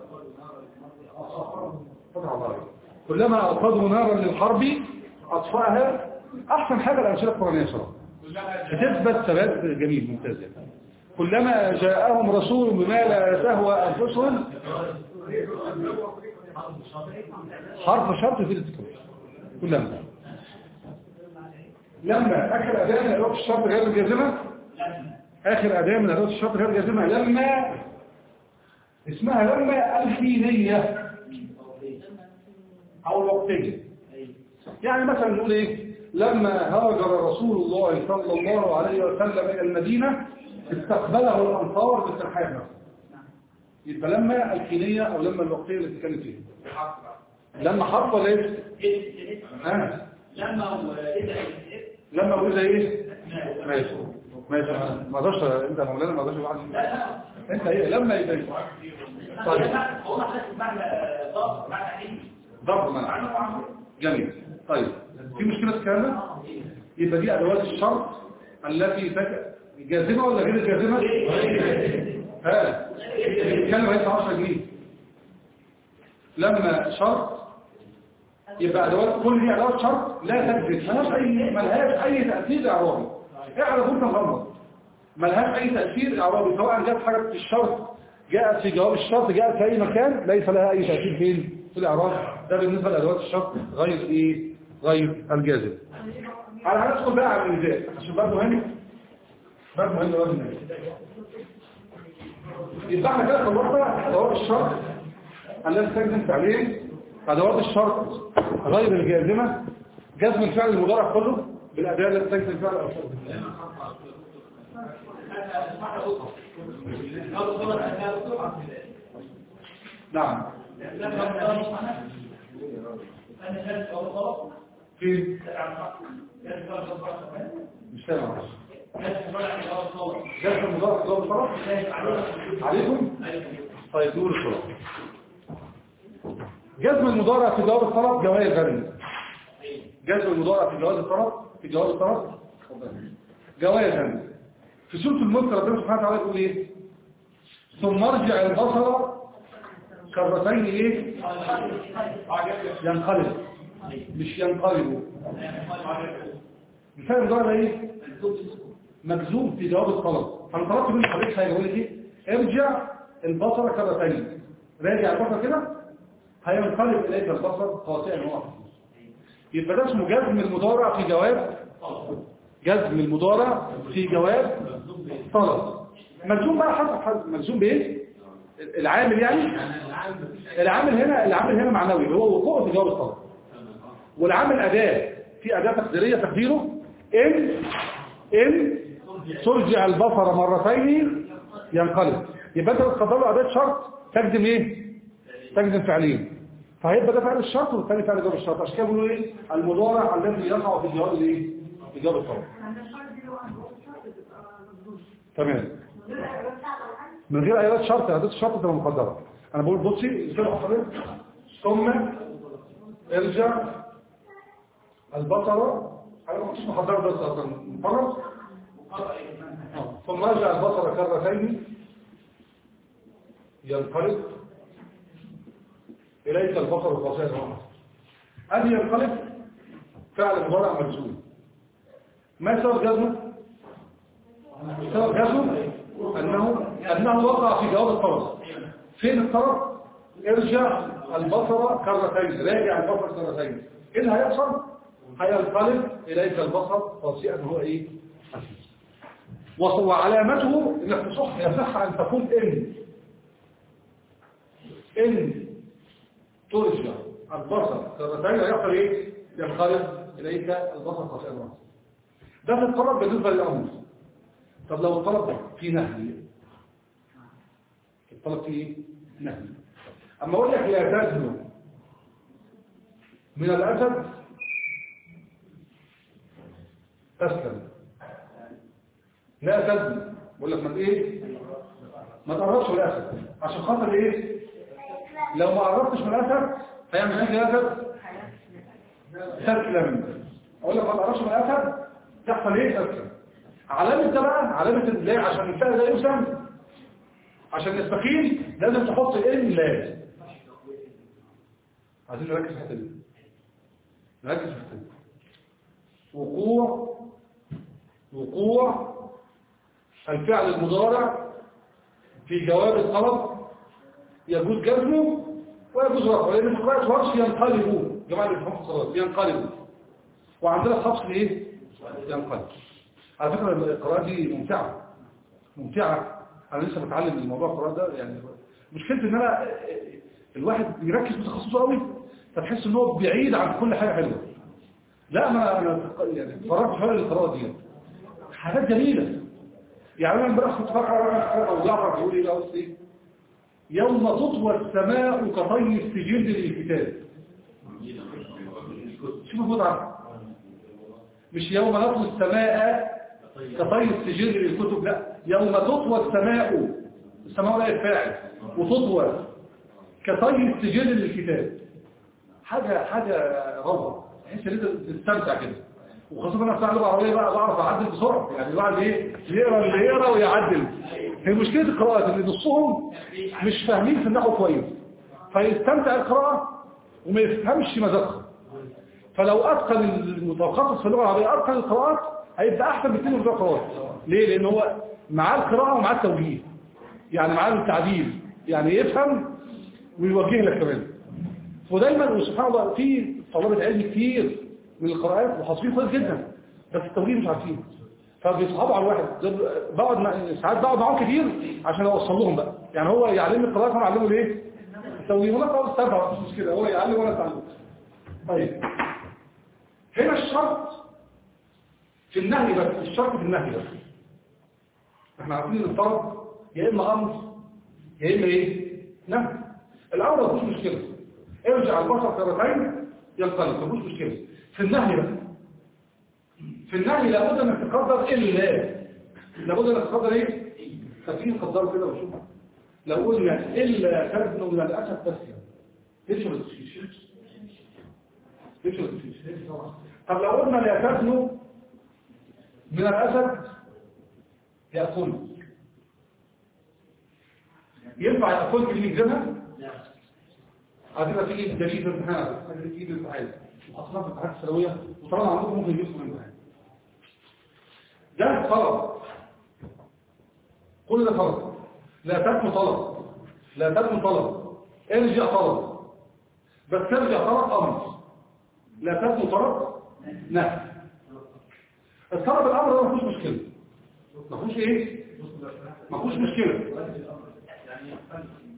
فتح الله عليك. كلما أوقدوا نارا للحرب أطفأها أحسن حاجة الأمثلة القرآنية صراحة بتثبت ثبات جميل ممتاز يعني. كلما جاءهم رسول بما لا تهوى أنفسهم حرف شرط في الذكر كلما لما آخر أداة من أدوات الشرط غير الجازمة آخر أداة من أدوات الشرط غير الجازمة لما اسمها لما الحينية أو الوقتية يعني مثلا نقول إيه لما هاجر رسول الله صلى الله عليه وسلم إلى المدينة استقبله الأنصار بالترحاب مثلا يبقى لما الحينية أو لما الوقتية اللي بتتكلم فيها لما حرف ولا إيه؟ ها لما وإذا لما وإذا إيه؟ ماشي ماشي ما اقدرش انت يا مولانا ما اقدرش واحد انت ايه لما يبقى إيه؟ طيب هو حاسس معنى ضغط معنى حين ضرب منع جميل طيب في مشكلة في الكلام ده؟ يبقى دي أدوات الشرط التي تك... جازمة ولا غير جازمة؟ ها الكلمة هيدفع 10 جنيه لما شرط يبقى أدوات كل دي أدوات شرط لا تجزم ملهاش أي ملهاش أي تأثير إعرابي اعرف أنت مغمض ملهاش أي تأثير إعرابي سواء جاءت حاجة في الشرط جاءت في جواب الشرط جاءت في أي مكان ليس لها أي تأثير فين في الإعراب ده بالنسبة لأدوات الشرط غير إيه غير الجازم على هندخل بقى على الإنزال عشان بقى مهم بقى مهم بقى الإنزال يبقى احنا كده خلصنا أدوات الشرط التي تجزم فعليا أدوات الشرط غير الجازمة جزم الفعل المضارع كله بالأداة التي تجزم الفعل أو الشرط نعم في مش سامع جزم المضارع كله بالطرف عليكم طيب نقول الصلاة جزم المضارع في جواب الطلب جواز غني جزم المضارع في جواز الطلب في جواب الطلب جواز غني في سورة الملك ربنا سبحانه وتعالى يقول ايه ثم ارجع البصر كرتين ايه ينقلب مش ينقلب مثال المضارع ايه مجزوم في جواب الطلب فانا طلبت منك حضرتك حاجه اقول لك ايه ارجع البصر كرتين راجع البصر كده هينقلب إليك البصر خاطئا واحد يبقى ده اسمه جزم المضارع في جواب جزم المضارع في جواب طلب مجزوم بقى حسب حسب مجزوم بايه العامل يعني يعني العالم مفيش أي العامل هنا العامل هنا معنوي اللي هو وقوع في جواب الطلب والعامل أداة في أداة تقديرية تقديره إن إن ترجع البصر مرتين ينقلب يبقى أنت بتقدر له أداة شرط تجزم إيه؟ تجزم فعلين فهيبقى ده فعل الشرط والثاني فعل جواب الشرط عشان كده بيقولوا إيه؟ المضارع الذي يقع في جواب الإيه؟ في جواب الطلب عند الشرط دي لو عنده شرط تبقى مظبوط تمام من غير أي بتاع طبعا من غير أداة شرط أداة الشرط تبقى مقدرة أنا بقول بصي اسمعوا حضرتك ثم ارجع البصر أنا ما كنتش محضر ده أصلا مقرر آه. ثم ارجع البصر كرتين ينقلب إليك البصر خاصية الرحمة أن ينقلب فعل مضارع مجزوم ما سبب جزمه؟ سبب جزمه أنه أنه وقع في جواب الطرف فين الطرف؟ ارجع البصر كرتين راجع البصر كرتين ايه اللي هيحصل؟ هينقلب إليك البصر خاصية هو إيه؟ حسيس وص- وعلامته انك تصح يصح ان تكون ان ان ترجع البصر كرتين هيحصل ايه ينقلب اليك البصر خاصية الرأس ده في الطلب بالنسبة للأمر طب لو الطلب في نهي الطلب فيه ايه؟ نهي اما اقول لك لا تزنوا من الاسد تسلم لا تزنوا بقول لك ما ايه ما تقربش من الاسد عشان خاطر ايه لو ما قربتش من الاسد هيعمل ايه الاسد تسلم اقول لك ما تقربش من الاسد تحصل ايه تسلم علامة ده بقى علامة ليه عشان الفعل ده يسمى عشان يستقيم لازم تحط ان لا عايزين نركز في الحته دي نركز في الحته دي وقوع وقوع الفعل المضارع في جواب الطلب يجوز جزمه ويجوز رفعه لان في قراءه ورش ينقلبوا جماعه اللي بيفهموا الصلاه ينقلبوا وعندنا الخفص ايه ينقلب على فكره القراءه دي ممتعه ممتعه انا لسه بتعلم الموضوع القراءه ده يعني مشكلتي ان انا الواحد بيركز في تخصصه قوي فتحس ان هو بعيد عن كل حاجه حلوه لا ما انا يعني اتفرجت شويه للقراءه دي حاجات جميله يعني انا امبارح كنت بقرا واحد او جعفر بيقول ايه بقى بص ايه يوم تطوى السماء كطي السجل للكتاب شوفوا المتعه مش يوم نطوي السماء كطي السجل للكتب لا يوم تطوى السماء السماء لا الفاعل وتطوى كطي السجل للكتاب حاجة حاجة روعة تحس ان انت تستمتع كده وخاصة انا بتاع اللغة العربية بقى بعرف اعدل بسرعة يعني الواحد ايه يقرا اللي يقرا ويعدل هي مشكلة القراءة ان نصهم مش فاهمين في النحو كويس فيستمتع القراءة وما يفهمش مذاقها فلو اتقن المتخصص في اللغة العربية اتقن القراءات هيبقى احسن بكتير من بتوع القراءات ليه؟ لان هو معاه القراءة ومعاه التوجيه يعني معاه التعديل يعني يفهم ويوجه لك كمان ودايما وسبحان الله في طلبة علم كتير من القراءات وحاصلين كويس جدا بس التوجيه مش عارفين فبيصعبوا على الواحد ده بقعد مع- ساعات بقعد معاهم كتير عشان اوصل لهم بقى يعني هو يعلمني القراءات وانا اعلمه الايه التوجيه ولا خلاص استنفع مش مشكله هو يعلم وانا اتعلم طيب هنا الشرط في النهي بس الشرط في النهي بس احنا عارفين ان الطلب يا اما امر يا اما ايه نهي الامر مفيش مشكله ارجع البصر كرتين ينقلب مفيش مشكله في النهي بقى في النهي لابد انك تقدر الا لابد انك تقدر ايه تفكير قدره كده وشوف لو قلنا الا تبنوا من الاسد بس ليش ما تفكيش ليش ما تفكيش طب لو قلنا لا تبنوا من الاسد ياكل ينفع ياكل كلمه جنها عايزين تيجي دليل في الامتحان عايزين تيجي الامتحان اصلا في الامتحانات الثانويه وطبعا عندكم ممكن يجيبكم الامتحان ده طلب كل ده طلب لا تكن طلب لا تكن طلب ارجع طلب بس ترجع طلب امر لا تكن طلب نهي الطلب الامر ده ما فيهوش مشكله ما فيهوش ايه ما فيهوش مشكله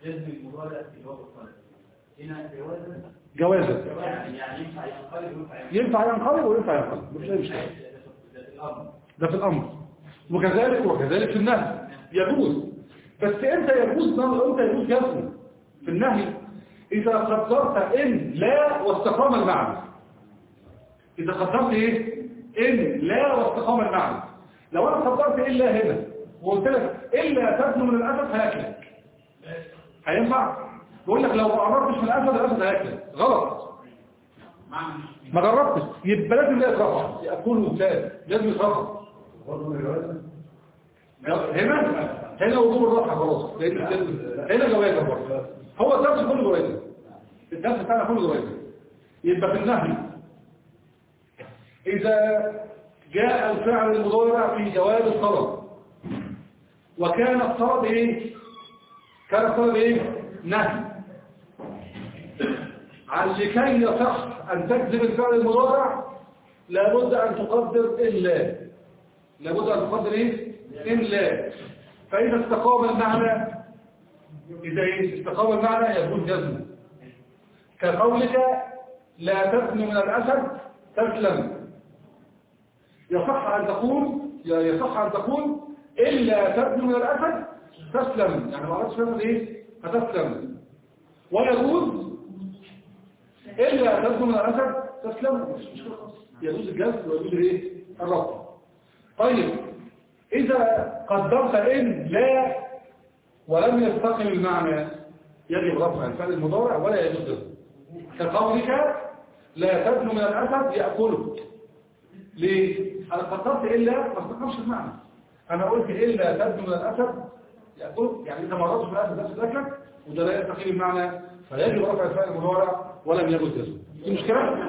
جذب المضارع في جواب الطلب هنا جوازا جوازا يعني يعني ينفع ينقلب وينفع ينقلب ينفع ينقلب وينفع ينقلب مش أي مشكلة ده في الامر ده في الأمر وكذلك وكذلك في النهي يجوز بس امتى يجوز نظر امتى يجوز جزم في النهي إذا قدرت إن لا واستقام المعنى إذا قدرت إيه إن لا واستقام المعنى لو أنا قدرت إلا هنا وقلت لك إلا تبنو من الأسد هياكلك هينفع بقول لك لو ما قربتش من الأسد الأسد هياكلك غلط ما جربتش يبقى لازم لا يترفع يكون مثال لازم يترفع برضه الجواز هنا هنا وجوب الرفع خلاص لان هنا جوازه برضه هو الدرس كله جوازه الدرس بتاعنا كله جوازه يبقى في النهي اذا جاء الفعل المضارع في جواز الطلب وكان الطلب ايه كان الطلب ايه نهي عن لكي يصح ان تجذب الفعل المضارع لابد ان تقدر الا لابد أن تقدر إيه؟ إلا فإذا استقام المعنى إذا إيه؟ استقام المعنى يكون جزم كقولك لا تبن من الأسد تسلم يصح أن تقول يصح أن تقول إلا تبن من الأسد تسلم يعني ما أردت فهم إيه؟ فتسلم ويجوز إلا تبن من الأسد تسلم مش مشكلة خالص يجوز الجزم ويجوز إيه؟ الرفع طيب إذا قدرت إن لا ولم يستقم المعنى يجب رفع الفعل المضارع ولا يجوز له كقولك لا تبنو من الأسد يأكله ليه؟ أنا قدرت إلا ما استقمش المعنى أنا قلت إلا تبنو من الأسد يأكله يعني إذا ما رفعش من الأسد نفس ذكرك وده لا يستقيم المعنى فيجب رفع الفعل المضارع ولم يجوز له دي مشكلة؟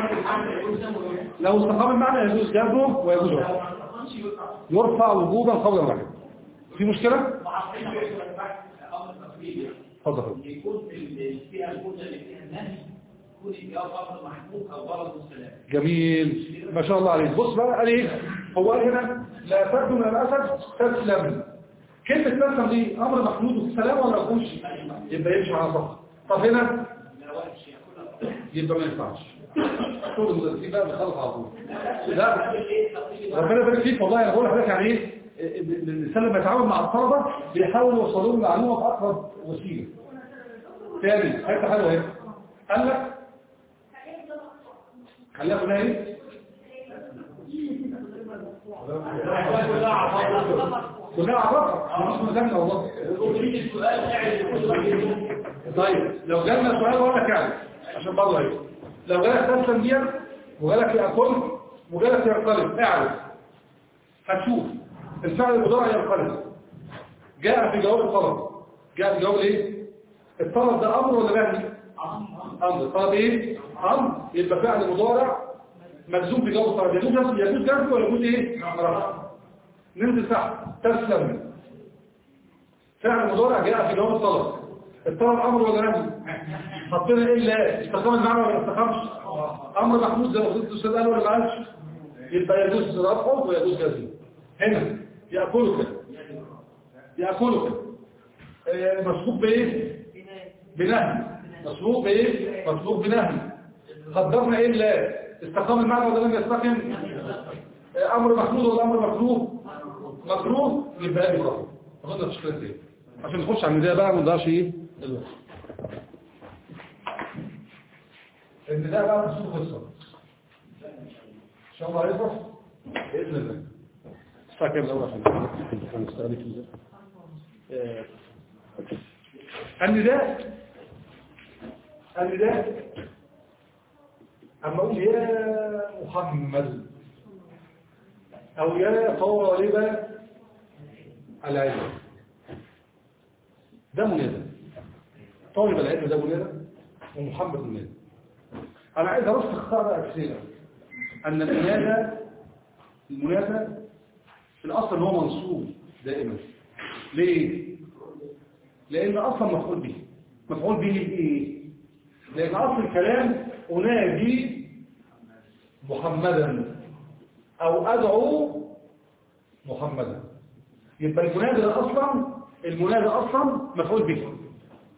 لو استقام المعنى يجوز جزمه ويجوز رفعه يرفع وجوبا قولا واحدا في مشكلة؟ امر تقريبي اتفضل يكون في فيها الجمله اللي فيها النهي يكون الجواب امر محمود او غلط والسلام جميل ما شاء الله عليك بص بقى قال ايه هو قال هنا لا تبدو من الاسد تسلم كلمة تسلم دي امر محمود والسلام ولا ما يكونش يبقى يمشي على صح طب هنا يبقى ما ينفعش كل المدرسين بقى بيخلص على طول لا ربنا يبارك فيك والله انا بقول لحضرتك يعني ايه الانسان لما يتعامل مع الطلبه بيحاول يوصلوا له المعلومه باقرب وسيله تاني حته حلوه اهي قال لك خليها كلها ايه كلها عرفها مش مزامنا والله طيب لو جالنا سؤال ولا كان عشان برضه ايه لو جالك تسلم دي وجالك يأكل وجالك ينقلب اعرف هتشوف الفعل المضارع ينقلب جاء في جواب الطلب جاء في جواب ايه الطلب ده امر ولا نهي امر طلب ايه امر يبقى فعل مضارع مجزوم في جواب الطلب يجوز جزم يجوز جزم ولا يجوز ايه رفع ننزل تحت تسلم فعل مضارع جاء في جواب الطلب الطلب امر ولا نهي حطينا ايه لا استقام المعنى ولا ما استقامش امر محمود زي ما قلت الاستاذ قال ولا ما قالش يبقى يجوز رفعه ويجوز جزمه هنا ياكلك ياكلك آه، مسبوق بايه بنهي مسبوق بايه مسبوق بنهي قدرنا ايه لا استقام المعنى ولا لم يستقم آه، امر محمود ولا امر مكروه مكروه يبقى يجب رفعه اخدنا تشكيلات ايه عشان نخش على النداء بقى ما نضيعش ايه الوقت ان ده بقى مسوق قصه ان شاء الله يفرح باذن الله الساعه كام الاول عشان هنستهلك ازاي آه، النداء النداء اما اقول يا محمد او يا طالب العلم ده منادى طالب العلم ده منادى ومحمد منادى انا عايز ارسخ خطأ كثيرا ان المنادى المنادى في الاصل هو منصوب دائما ليه لان اصلا مفعول به مفعول به ايه لان اصل الكلام انادي محمدا او ادعو محمدا يبقى المنادى ده اصلا المنادى اصلا مفعول به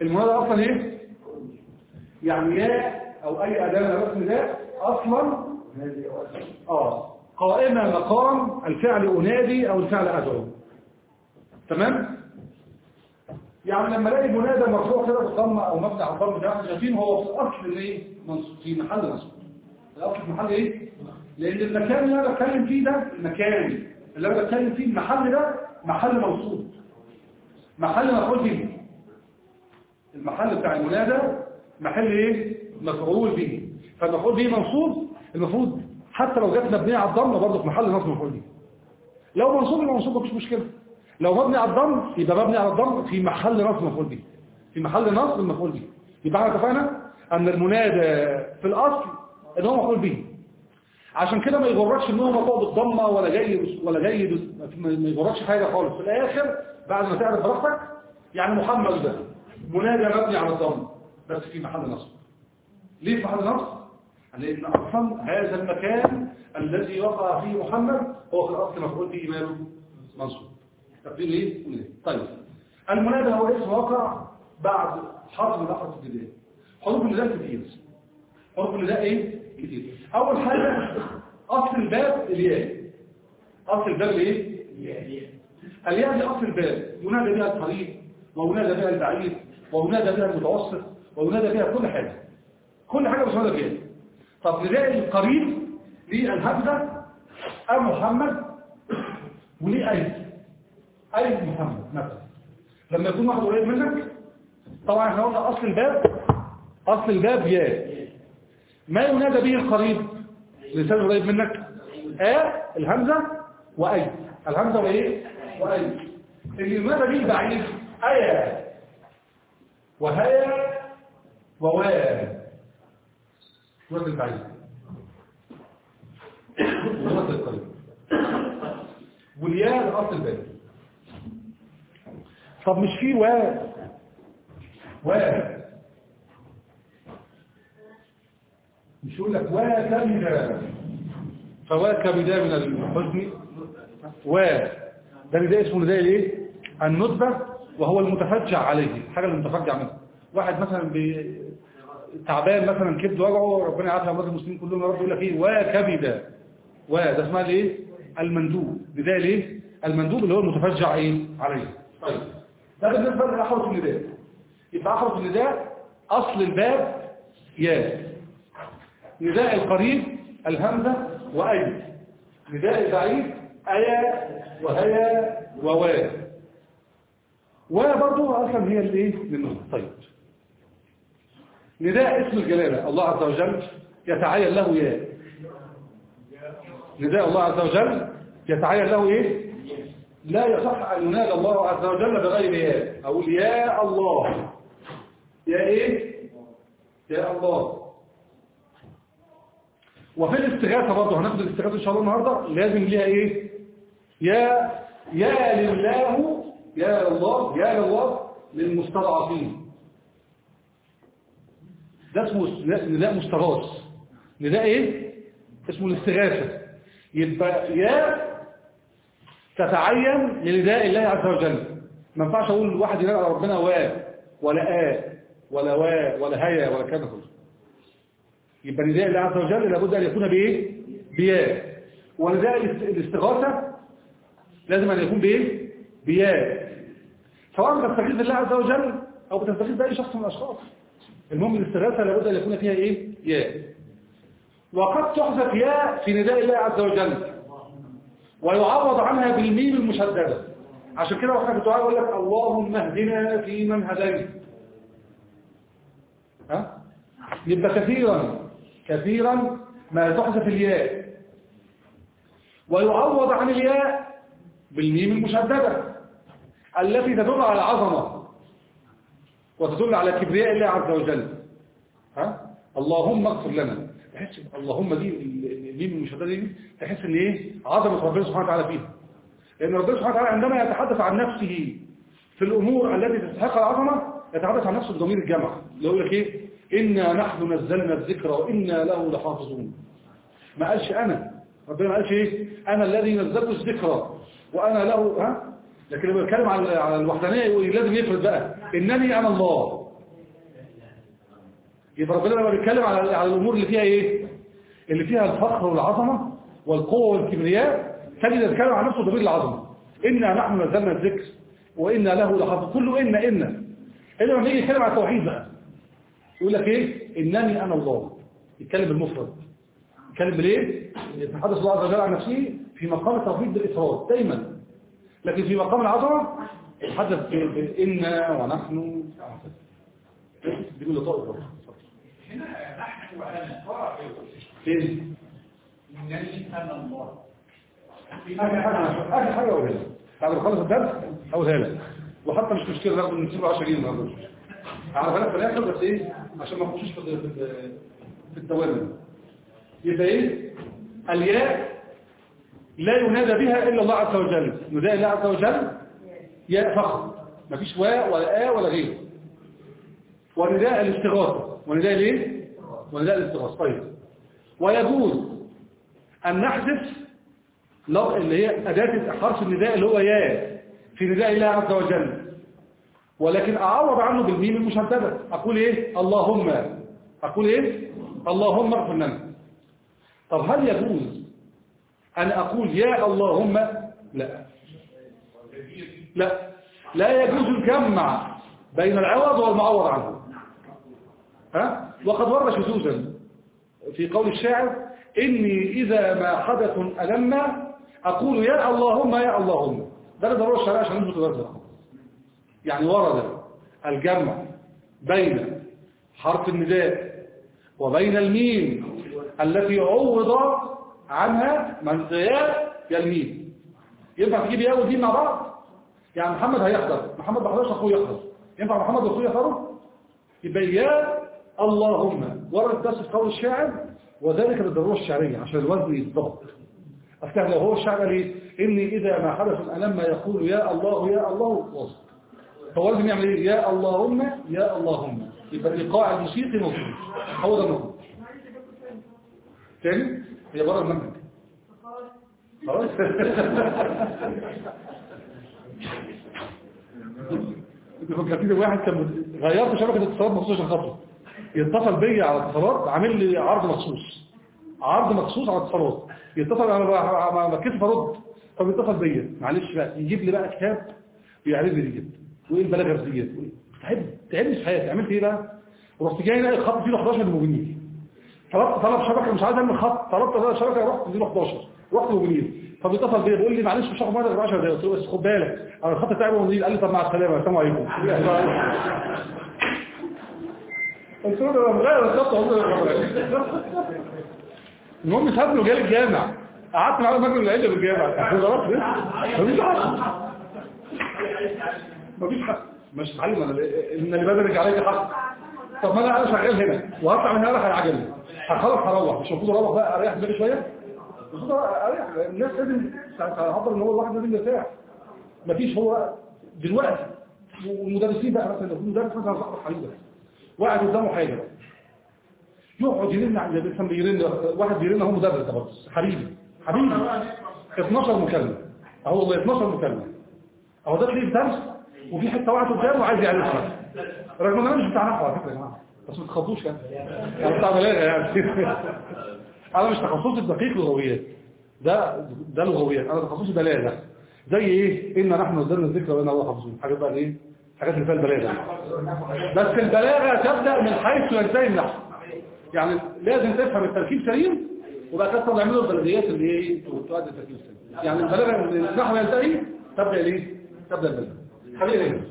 المنادى اصلا ايه يعني يا او اي اداه من الرسم ده اصلا اه قائمه مقام الفعل انادي او الفعل ادعو تمام يعني لما الاقي منادى مرفوع كده بالضمه او مبني على الضم ده شايفين هو في الاصل ايه منصوب في محل نصب الاصل في محل ايه لان المكان اللي انا بتكلم فيه ده المكان اللي انا بتكلم فيه المحل ده محل موصول محل مفعول به المحل بتاع المنادى محل ايه مفعول به فالمفعول به منصوب المفروض حتى لو جت مبنيه على الضم برضه في محل نصب مفعول به لو منصوب يبقى منصوب مفيش مشكله لو مبني على الضم يبقى مبني على الضم في محل نصب مفعول به في محل نصب المفعول به يبقى احنا اتفقنا ان المنادى في الاصل ان هو مفعول به عشان كده ما يغركش ان هو مطلوب بالضمه ولا جاي ولا جاي ما يغركش حاجه خالص في الاخر بعد ما تعرف براحتك يعني محمد ده منادى مبني على الضم بس في محل نصب ليه في محل نصب لان اصلا هذا المكان الذي وقع فيه محمد هو في الاصل مفعول به ماله منصوب تقدير ايه وليه طيب المنادى هو اسم واقع بعد حرف من احرف الابتداء حروف النداء كتير حروف النداء ايه كتير اول حاجه اصل الباب الياء اصل الباب ايه الياء دي اصل الباب ينادى بها القريب وينادى بها البعيد وينادى بها المتوسط وينادى بها كل حاجه كل حاجه بس هذا بيها طب نلاقي القريب للهمزه ام محمد وليه اي اي محمد مثلا لما يكون واحد قريب منك طبعا احنا قلنا اصل الباب اصل الباب ياء ما ينادى به القريب الانسان قريب منك آ الهمزة وأي الهمزة وإيه وأي اللي ينادى به البعيد أيا وهيا ووا سورة البعيد سورة القريب والياء ده أصل الباب طب مش فيه و و مش يقول لك وكبدا فواكبدا من الحزن و ده نداء اسمه نداء الايه الندبه وهو المتفجع عليه الحاجه اللي متفجع منها واحد مثلا بي... تعبان مثلا كبد وجعه ربنا يعافي امراض المسلمين كلهم يا رب يقول لك ايه وكبدا و ده اسمها الايه المندوب نداء الايه المندوب اللي هو المتفجع ايه عليه طيب ده بالنسبه لاحرف النداء يبقى احرف النداء اصل الباب يا نداء القريب الهمزة وأي نداء البعيد أيا وهيا ووا وبرضه أصلا هي الايه منهم طيب نداء اسم الجلالة الله عز وجل يتعين له يا نداء الله عز وجل يتعين له ايه لا يصح أن ينادى الله عز وجل بغير يا أقول يا الله يا ايه يا الله وفي الاستغاثة برضه هناخد الاستغاثة إن شاء الله النهاردة لازم ليها إيه يا يا لله يا الله يا لله للمستضعفين ده اسمه نداء مستغاث نداء إيه اسمه الاستغاثة يبقى يا تتعين لنداء الله عز وجل ما ينفعش أقول واحد ينادى على ربنا وا ولا آ ولا وا ولا هيا ولا كذا يبقى نداء الله عز وجل لابد أن يكون بإيه؟ بياء ونداء الاستغاثة لازم أن يكون بإيه؟ بياء سواء بتستغيث بالله عز وجل أو بتستغيث بأي شخص من الأشخاص المهم الاستغاثة لابد أن يكون فيها إيه؟ ياء وقد تحذف ياء في نداء الله عز وجل ويعوض عنها بالميم المشددة عشان كده واحنا في الدعاء يقول لك اللهم اهدنا في من هديت ها يبقى كثيرا كثيرا ما تحذف الياء ويعوض عن الياء بالميم المشددة التي تدل على عظمة وتدل على كبرياء الله عز وجل ها اللهم اغفر لنا تحس اللهم دي الميم المشددة دي تحس ان ايه عظمة ربنا سبحانه وتعالى فيها لان ربنا سبحانه وتعالى عندما يتحدث عن نفسه في الامور التي تستحق العظمة يتحدث عن نفسه بضمير الجمع اللي يقول لك ايه إنا نحن نزلنا الذكر وإنا له لحافظون ما قالش أنا ربنا ما قالش إيه أنا الذي نزلت الذكر وأنا له ها لكن لما يتكلم على على الوحدانية يقول لازم يفرد بقى إنني أنا الله يبقى ربنا لما بيتكلم على على الامور اللي فيها ايه اللي فيها الفخر والعظمه والقوه والكبرياء تجد يتكلم عن نفسه ضمير العظمه انا نحن نزلنا الذكر وانا له لحافظ كله ان ان الا لما يجي يتكلم عن التوحيد بقى يقول لك ايه انني انا الله يتكلم بالمفرد يتكلم بالايه يتحدث الله عز وجل عن نفسه في مقام التوحيد بالافراد دايما لكن في مقام العظمه يتحدث بإنا ونحن بيقول لطائف برضه هنا نحن وأنا قائل فين إنني أنا الله اخر حاجه اخر حاجه اقولها لك بعد ما اخلص الدرس اقولها لك وحتى مش مشكله ناخد نسيبه 10 جنيه النهارده على بالك في الاخر بس ايه عشان ما نخشش في في- في الدوام يبقى ايه الياء لا ينادى بها الا الله عز وجل نداء الله عز وجل ياء فقط مفيش واء ولا آ ولا غيره ونداء الاستغاثة ونداء الايه ونداء الاستغاثة طيب ويجوز أن نحذف لو اللي هي أداة حرف النداء اللي هو يا في نداء الله عز وجل ولكن أعوض عنه بالميم المشددة أقول إيه اللهم أقول إيه اللهم اغفر لنا طب هل يجوز أن أقول يا اللهم لا لا لا يجوز الجمع بين العوض والمعوض عنه ها وقد ورد شذوذا في قول الشاعر إني إذا ما حدث ألما أقول يا اللهم يا اللهم ده ضرورة الشرع عشان نثبت الوزن يعني ورد الجمع بين حرف النداء وبين الميم التي عوض عنها من يا يا الميم ينفع تجيب يا ودي مع بعض يعني محمد هيحضر محمد ما حضرش اخوه يحضر ينفع محمد واخوه يحضروا يبقى يا اللهم ورد بس في قول الشاعر وذلك بالضروره الشعريه عشان الوزن يتضبط افتح لو هو الشاعر قال ايه اني اذا ما حدث الما يقول يا الله يا الله وسط فهو لازم يعمل ايه يا اللهم يا اللهم يبقى الايقاع الموسيقي موجود هو ده الموجود تاني هي بره المنهج خلاص انت فكرتني واحد كان غيرت شبكه الاتصالات مخصوص عشان خاطره يتصل بيا على الاتصالات عامل لي عرض مخصوص عرض مخصوص على الاتصالات يتصل انا بكتب ارد فبيتصل بيا معلش بقى يجيب لي بقى كتاب بيعرض لي ديت وايه البلاغه ديت تعب تعبني في حياتي عملت ايه بقى ورحت جاي الاقي الخط فيه 11 موبينيل طلبت طلب شبكه مش عايز اعمل خط طلبت طلب شبكه رحت فيه 11 رحت موبينيل فبيتصل بيا بيقول لي معلش مش هاخد بالك 10 دقايق قلت له بس خد بالك انا الخط بتاعي موبينيل قال لي طب مع السلامه السلام عليكم قلت له انا مغير الخط المهم سابني وجالي الجامع قعدت معاه مجلس العيله في الجامع ضربت مفيش حق مفيش حق مش تعلم انا ان اللي بدرج عليك حق طب ما انا انا شغال هنا وهطلع من هنا راح العجل هخلص هروح مش المفروض اروح بقى اريح دماغي شويه المفروض اريح الناس لازم تعبر ان هو الواحد لازم يرتاح مفيش هو دلوقتي والمدرسين بقى مثلا لو في مدرس مثلا صاحب حبيبه واحد قدامه حاجه يقعد يرن على مثلا بيرن واحد بيرن هو مدرس ده برضه حبيبي حبيبي 12 مكالمه اهو والله 12 مكالمه اهو ده تلاقيه درس وفي حته واحد قدامه وعايز يعرفها رغم ان انا مش بتاع نحو على فكره يا جماعه بس ما تخضوش يعني انا بتاع بلاغه يعني انا مش تخصصي الدقيق لغويات ده ده لغويات انا تخصصي بلاغه زي ايه ان نحن نزلنا الذكر وانا الله حافظون حاجه بقى ايه حاجات اللي فيها البلاغه بس البلاغه تبدا من حيث ينتهي النحو يعني لازم تفهم التركيب سليم وبقى كده تطلع منه البلديات اللي ايه تؤدي التركيب السليم يعني البلاغه النحو ينتهي تبدا ليه تبدا البلاغه خلينا هنا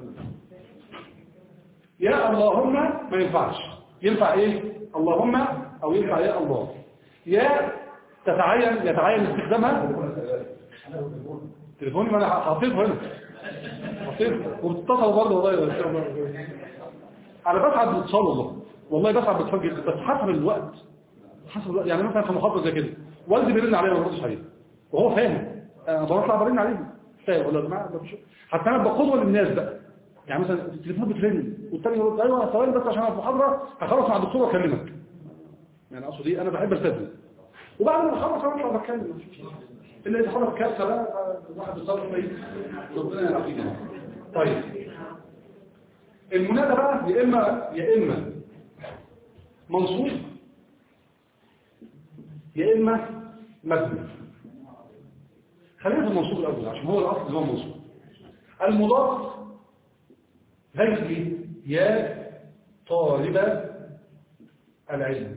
يا اللهم ما ينفعش ينفع ايه اللهم او ينفع يا الله يا تتعين يتعين استخدامها تليفوني ما انا حاطينه هنا حاطينه وبتتصل برضه والله انا بسعد باتصال والله والله بسعد باتصال جدا بس حسب الوقت حسب الوقت يعني مثلا في محاضره زي كده والدي بيرن عليا ما بردش عليه وهو فاهم انا بطلع برن عليه فاهم ولا يا جماعه مفيش حتى انا بقدوه للناس بقى يعني مثلا التليفون بترن والتاني يقول ايوه ثواني بس عشان انا في محاضره هخلص مع الدكتور واكلمك يعني اقصد ايه انا بحب التزم وبعد ما اخلص انا اطلع بتكلم الا اذا حضر كارثه بقى الواحد بيصرف ايه ربنا يعافينا طيب المنادى بقى يا اما يا اما منصوب يا إما مبني خلينا في المنصوب الأول عشان هو الأصل اللي هو منصوب المضاف غير إيه؟ يا طالب العلم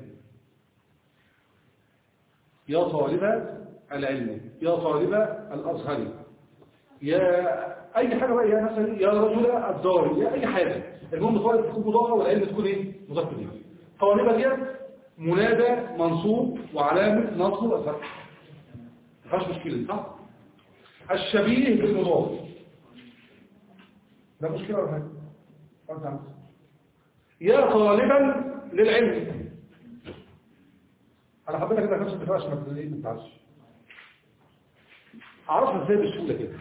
يا طالب العلم يا طالب الأزهر يا أي حاجة بقى يا مثلا يا رجل الدار يا أي حاجة المهم طالب تكون مضافة والعلم تكون إيه؟ مضافة إليه طالبة دي منادى منصوب وعلامة نصب الفتح ما فيهاش مشكلة صح؟ الشبيه بالمضاف ده مشكلة ولا حاجة؟ أنت عارف. يا طالبا للعلم انا حبيت كده نفس الدفاع عشان ما تلاقيه ما تعرفش اعرفها ازاي بسهوله كده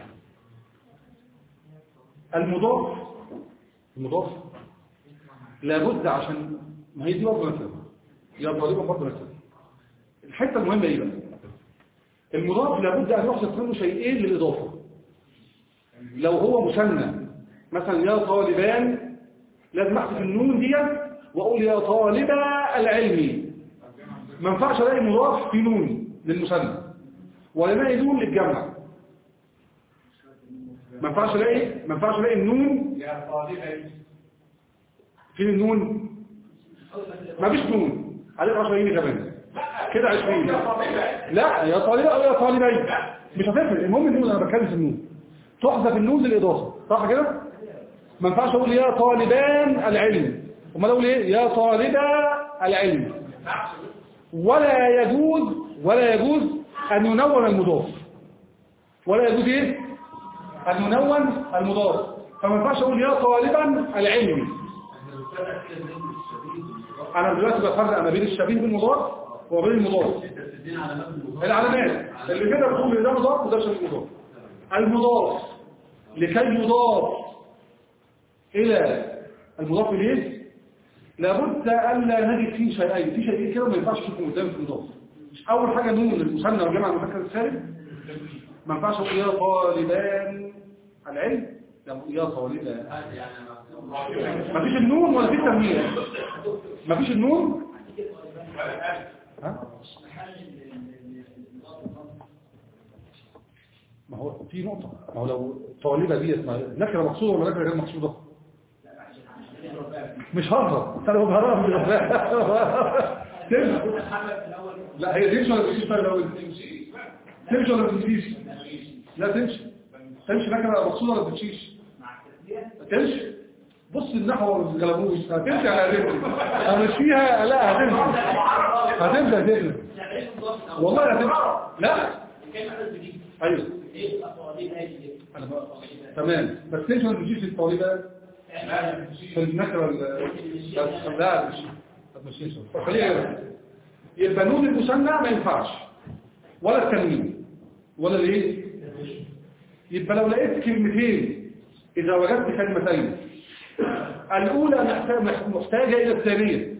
المضاف المضاف لابد عشان ما هي دي برضه مثلا يا طالبا برضه مثلا الحته المهمه ايه بقى المضاف لابد ان يحصل منه شيئين للاضافه لو هو مثنى مثلا يا طالبان لازم احذف النون دي واقول يا طالب العلم ما ينفعش الاقي مضاف في نون للمثنى ولا الاقي نون للجمع ما ينفعش الاقي ما ينفعش الاقي النون يا طالبي فين النون ما فيش نون عليك 10 جنيه كمان كده 20 لا يا طالب او يا طالبين مش هتفرق المهم النون انا بتكلم في النون تحذف النون للاضافه صح كده ما ينفعش اقول يا طالبان العلم امال اقول ايه يا طالبا العلم ولا يجوز ولا يجوز ان ينون المضاف ولا يجوز ايه ان ينون المضاف فما ينفعش اقول يا طالبا العلم احنا بنتابع كده بين الشبيه بالمضاف انا دلوقتي بفرق ما بين الشبيه بالمضاف وبين المضاف انت بتدينا علامات المضاف العلامات اللي كده بتقول ان ده مضاف وده شبيه مضاف المضاف لكي يضاف الى المضاف اليه لابد الا نجد فيه شيئين في شيئين كده ما ينفعش يكونوا قدام في المضاف اول حاجه نون المثنى والجمع المذكر السالم ما ينفعش اقول يا طالبان العلم لا أقول يا طالبان عادي يعني مكتوب ما فيش النون ولا في التنوين ما فيش النون ها ما هو في نقطة ما هو لو طالبة ديت ما- نكرة مقصودة ولا نكرة غير مقصودة مش هزر انت لو بهرها مش هزر تمشي لا هي تمشي ولا تمشي الأول تمشي ولا تمشيش لا تمشي تمشي نكرة مقصودة ولا تمشيش تمشي بص النحو والجلابوش هتمشي على هتمشي همشيها لا هتمشي هتمشي هتمشي والله هتمشي لا ايوه أنا بقى. تمام بس تمشي ولا تمشيش الطالبات في النكرة ال- بس لا مش ما تمشيش خليها كده. يبقى نون المثنى ما ينفعش ولا التنوين ولا الايه يبقى لو لقيت كلمتين اذا وجدت كلمتين الاولى محتاجه محتاجة الى الثانيه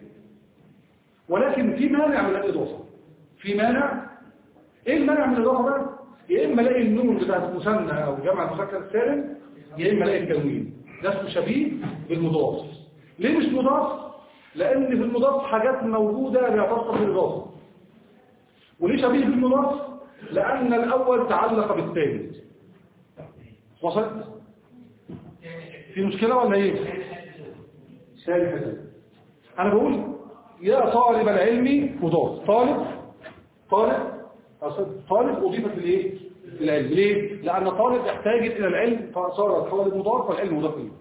ولكن في مانع من الاضافه في مانع ايه المانع من الاضافه بقى يا اما الاقي النون بتاعت المثنى او جمع المذكر السالم يا اما الاقي التنوين ده اسمه شبيه بالمضاف ليه مش مضاف لان في المضاف حاجات موجوده لا تصلح للاضافه وليه شبيه بالمضاف لان الاول تعلق بالثاني وصلت في مشكله ولا ايه ثاني حاجه انا بقول يا طالب العلم مضاف طالب طالب أصل طالب أضيفت لإيه؟ للعلم ليه؟ لأن طالب يحتاج إلى العلم فصار الطالب مضاف والعلم مضاف إليه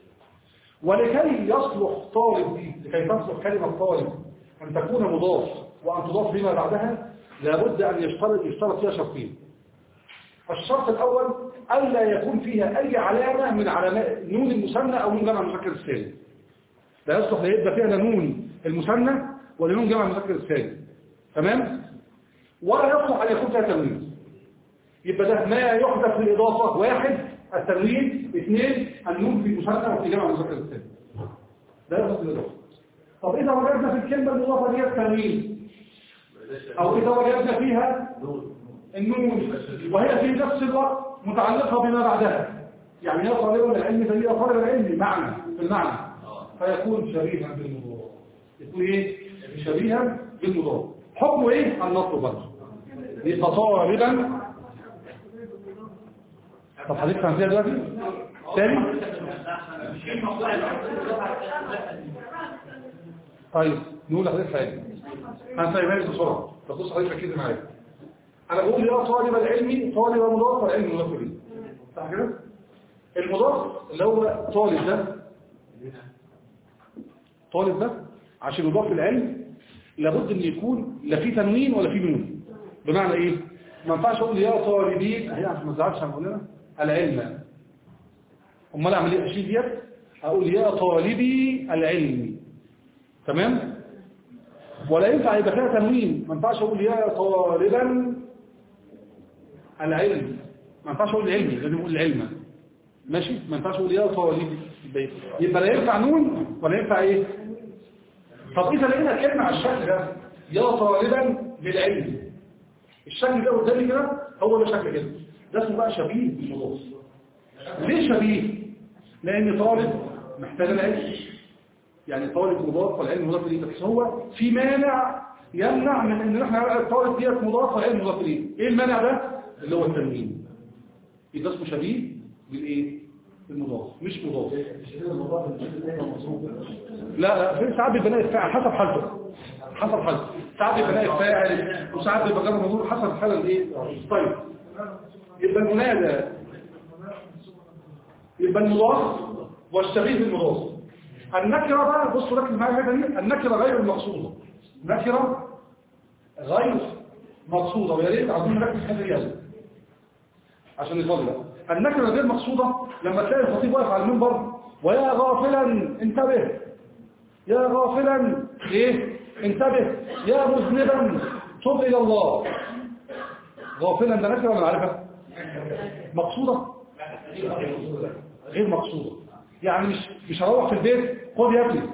ولكي يصلح طالب دي لكي تصلح كلمة طالب أن تكون مضاف وأن تضاف لما بعدها لابد أن يشترط يشترط فيها شرطين الشرط الأول ألا يكون فيها أي علامة من علامات نون المثنى أو نون جمع المذكر السالم لا يصلح ليبقى فيها لا نون المثنى ولا نون جمع المذكر السالم تمام؟ ولا يصلح أن يكون فيها تنوين يبقى ده ما يحدث للإضافة واحد التنوين اثنين النون في المثنى وفي جمع المذكر الثاني ده يحدث للإضافة طب إذا وجدنا في الكلمة المضافة دي التنوين أو إذا وجدنا فيها النون وهي في نفس الوقت متعلقة بما بعدها يعني هي طالبة العلم فهي طالب العلم معنى في المعنى فيكون شبيها بالمضاف يكون إيه؟ شبيها بالمضاف حكمه ايه النصب برضه يبقى طالبا طب حضرتك فهمتها دلوقتي تاني طيب نقول لحضرتك حاجه هنفهمها لك بسرعه طب بص حضرتك ركزي معايا انا بقول يا طالب العلم طالب المضاف والعلم مضاف اليه صح كده المضاف اللي هو طالب ده طالب ده عشان يضاف العلم لابد ان يكون لا في تنوين ولا في نون بمعنى ايه ما ينفعش اقول يا طالبين اهي عشان ما تزعلش هنقول لنا العلم امال اعمل ايه اشيل ديت اقول يا طالبي العلم تمام ولا ينفع يبقى فيها تنوين ما ينفعش اقول يا طالبا العلم ما ينفعش اقول العلم لازم اقول العلم ماشي ما ينفعش اقول يا طالبي يبقى- يبقى لا ينفع نون ولا ينفع ايه طب اذا لقينا الكلمه على الشكل ده يا طالبا للعلم الشكل ده قدامي كده هو ده شكل كده ده اسمه بقى شبيه بالمضاف ليه شبيه لان طالب محتاج العلم يعني طالب مضاف والعلم مضاف اليه بس هو في مانع يمنع من ان احنا نلقى الطالب ديت مضاف والعلم مضاف اليه ايه المانع ده اللي هو التنوين يبقى اسمه شبيه بالايه بالمضاف مش مضاف لا لا في ساعات بيبقى نائب فاعل حسب حالته حسب حالته ساعات بيبقى نائب فاعل وساعات بيبقى غير مضروب حسب الحاله الايه طيب يبقى المنادى يبقى المضاف والشبيه بالمضاف النكره بقى بصوا ركز معايا الحته دي النكره غير المقصوده نكره غير مقصوده ويا ريت عايزين نركز في الحته دي أوي. عشان نفضل بقى. النكره غير مقصوده لما تلاقي الخطيب واقف على المنبر ويا غافلا انتبه يا غافلا ايه انتبه يا مذنبا تب الى الله غافلا ده نكره ولا معرفه مقصوده غير مقصوده يعني مش مش هروح في البيت خد يا ابني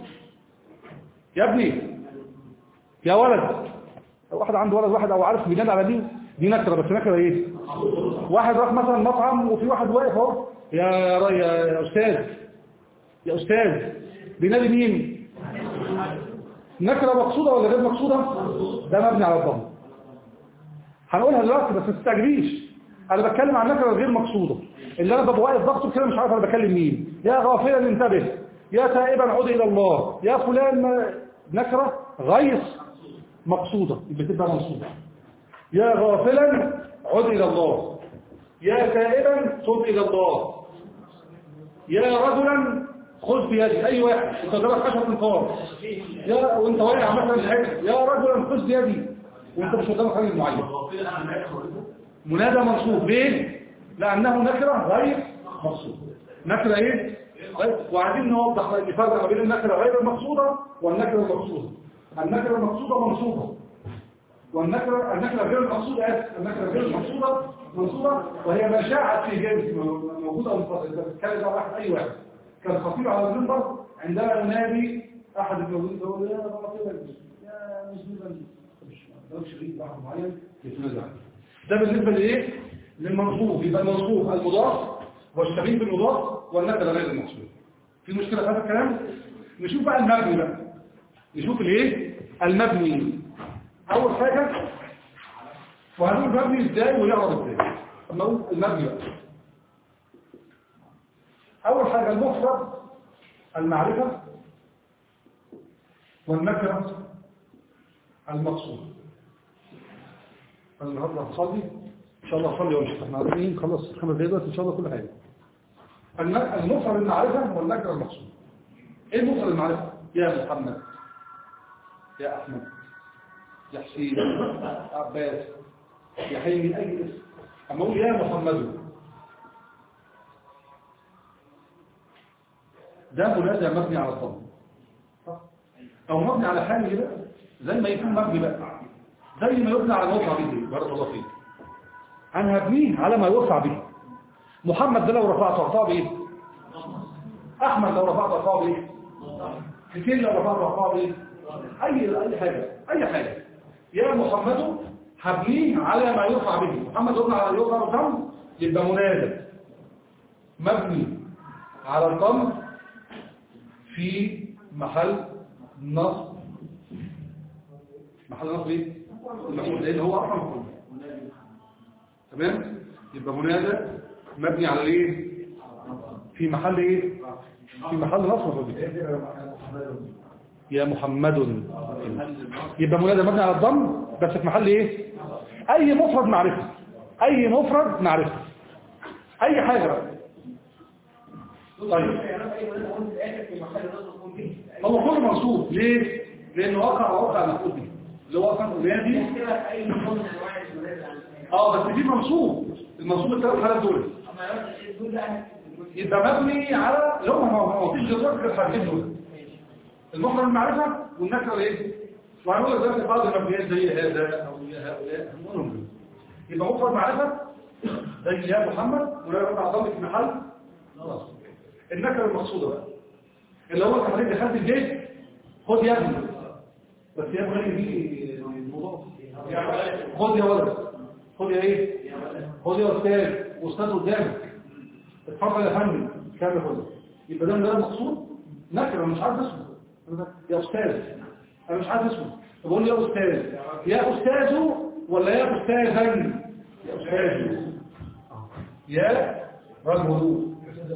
يا ابني يا ولد واحد عنده ولد واحد او عارف بينادي على دي دي نكره بس نكره ايه واحد راح مثلا مطعم وفي واحد واقف اهو يا را- يا يا استاذ يا استاذ بينادي مين نكره مقصوده ولا غير مقصوده ده مبني على الضم هنقولها دلوقتي بس ما تستعجليش انا بتكلم عن نكره غير مقصوده اللي انا ببقى واقف ضغطه كده مش عارف انا بكلم مين يا غافلا انتبه يا تائبا عد الى الله يا فلان ما- نكره غير مقصوده يبقى تبقى منصوبه يا غافلا عد الى الله يا تائبا تب الى الله يا رجلا خذ بيدي اي واحد انت ضربك 10 انفار يا وانت واقع مثلا حاجه يا رجلا خذ بيدي وانت مش قدامك راجل معين منادى منصوب ليه لانه نكره غير مقصود نكره ايه غير وعايزين نوضح الفرق ما بين النكره غير المقصوده والنكره المقصوده النكره المقصوده منصوبه والنكره النكره غير المقصوده اسف النكره غير المقصوده منصوبه وهي ما شاعت في جنس موجوده منفصله بتتكلم على واحد اي واحد كان خطيب على المنبر عندما ينادي احد الموجودين يقول يا باطلا يا مسلما مش ما شريك واحد معين يتنازع ده بالنسبه لايه للمنصوب يبقى المنصوب المضاف والشبيه بالمضاف والنكره غير المقصود في مشكله في هذا الكلام نشوف بقى المبني بقى نشوف الايه المبني اول حاجه وهنقول المبني ازاي ويعرض ازاي اما اقول المبني بقى اول حاجه المفرد المعرفه والنكره المقصود انا النهارده هصلي ان شاء الله هصلي وامشي احنا عارفين خلص خمس دقايق دلوقتي ان شاء الله كل حاجه الن- المفرد المعرفه والنكره المقصود ايه المفرد المعرفه يا محمد يا احمد يا حسين يا عباس يا حلمي اي اسم اما اقول يا محمد ده منادى مبني على الضم صح؟ او مبني على حال كده زي ما يكون مبني بقى زي ما يبنى على الوصع به بارك الله فيك انا هبنيه على ما يوصع به محمد ده لو رفعته رفعه بايه احمد لو رفعته رفعه بايه حسين لو رفعته رفعه بايه اي اي حاجه اي حاجه يا محمد هبنيه على ما يرفع به محمد يبنى على يرفع بالضم يبقى منادى مبني على الضم في محل نصب محل نصب ايه المفعول لان هو اصلا مفعول تمام يبقى منادى مبني على الايه في محل ايه في محل نصب مفعول يا محمد يبقى منادى مبني على الضم بس في محل ايه اي مفرد معرفه اي مفرد معرفه اي حاجه بقى. طيب هو كله منصوب ليه لانه وقع وقع المفعول به اللي هو اصلا منادي اه بس دي منصوب المنصوب الثلاث حالات دول يبقى مبني على لو ما ما فيش غير غير الحاجتين دول المفرد المعرفه والنكره ايه وهنقول لك دلوقتي بعض المبنيات زي هذا او زي هؤلاء هنقولهم دول. يبقى مفرد معرفه زي يا محمد ولا رفع ضمك في محل خلاص النكره المقصوده بقى اللي هو تحديد دخلت البيت خد يا ابني بس يا ابني دي الموضوع خد يا ولد خد يا ايه خد يا استاذ واستاذ قدامك اتفضل يا فندم كامل خد يبقى ده ده المقصود نكره مش عارف اسمه يا استاذ انا مش عارف اسمه بقول يا استاذ يا استاذ ولا يا استاذا يا استاذ يا رجل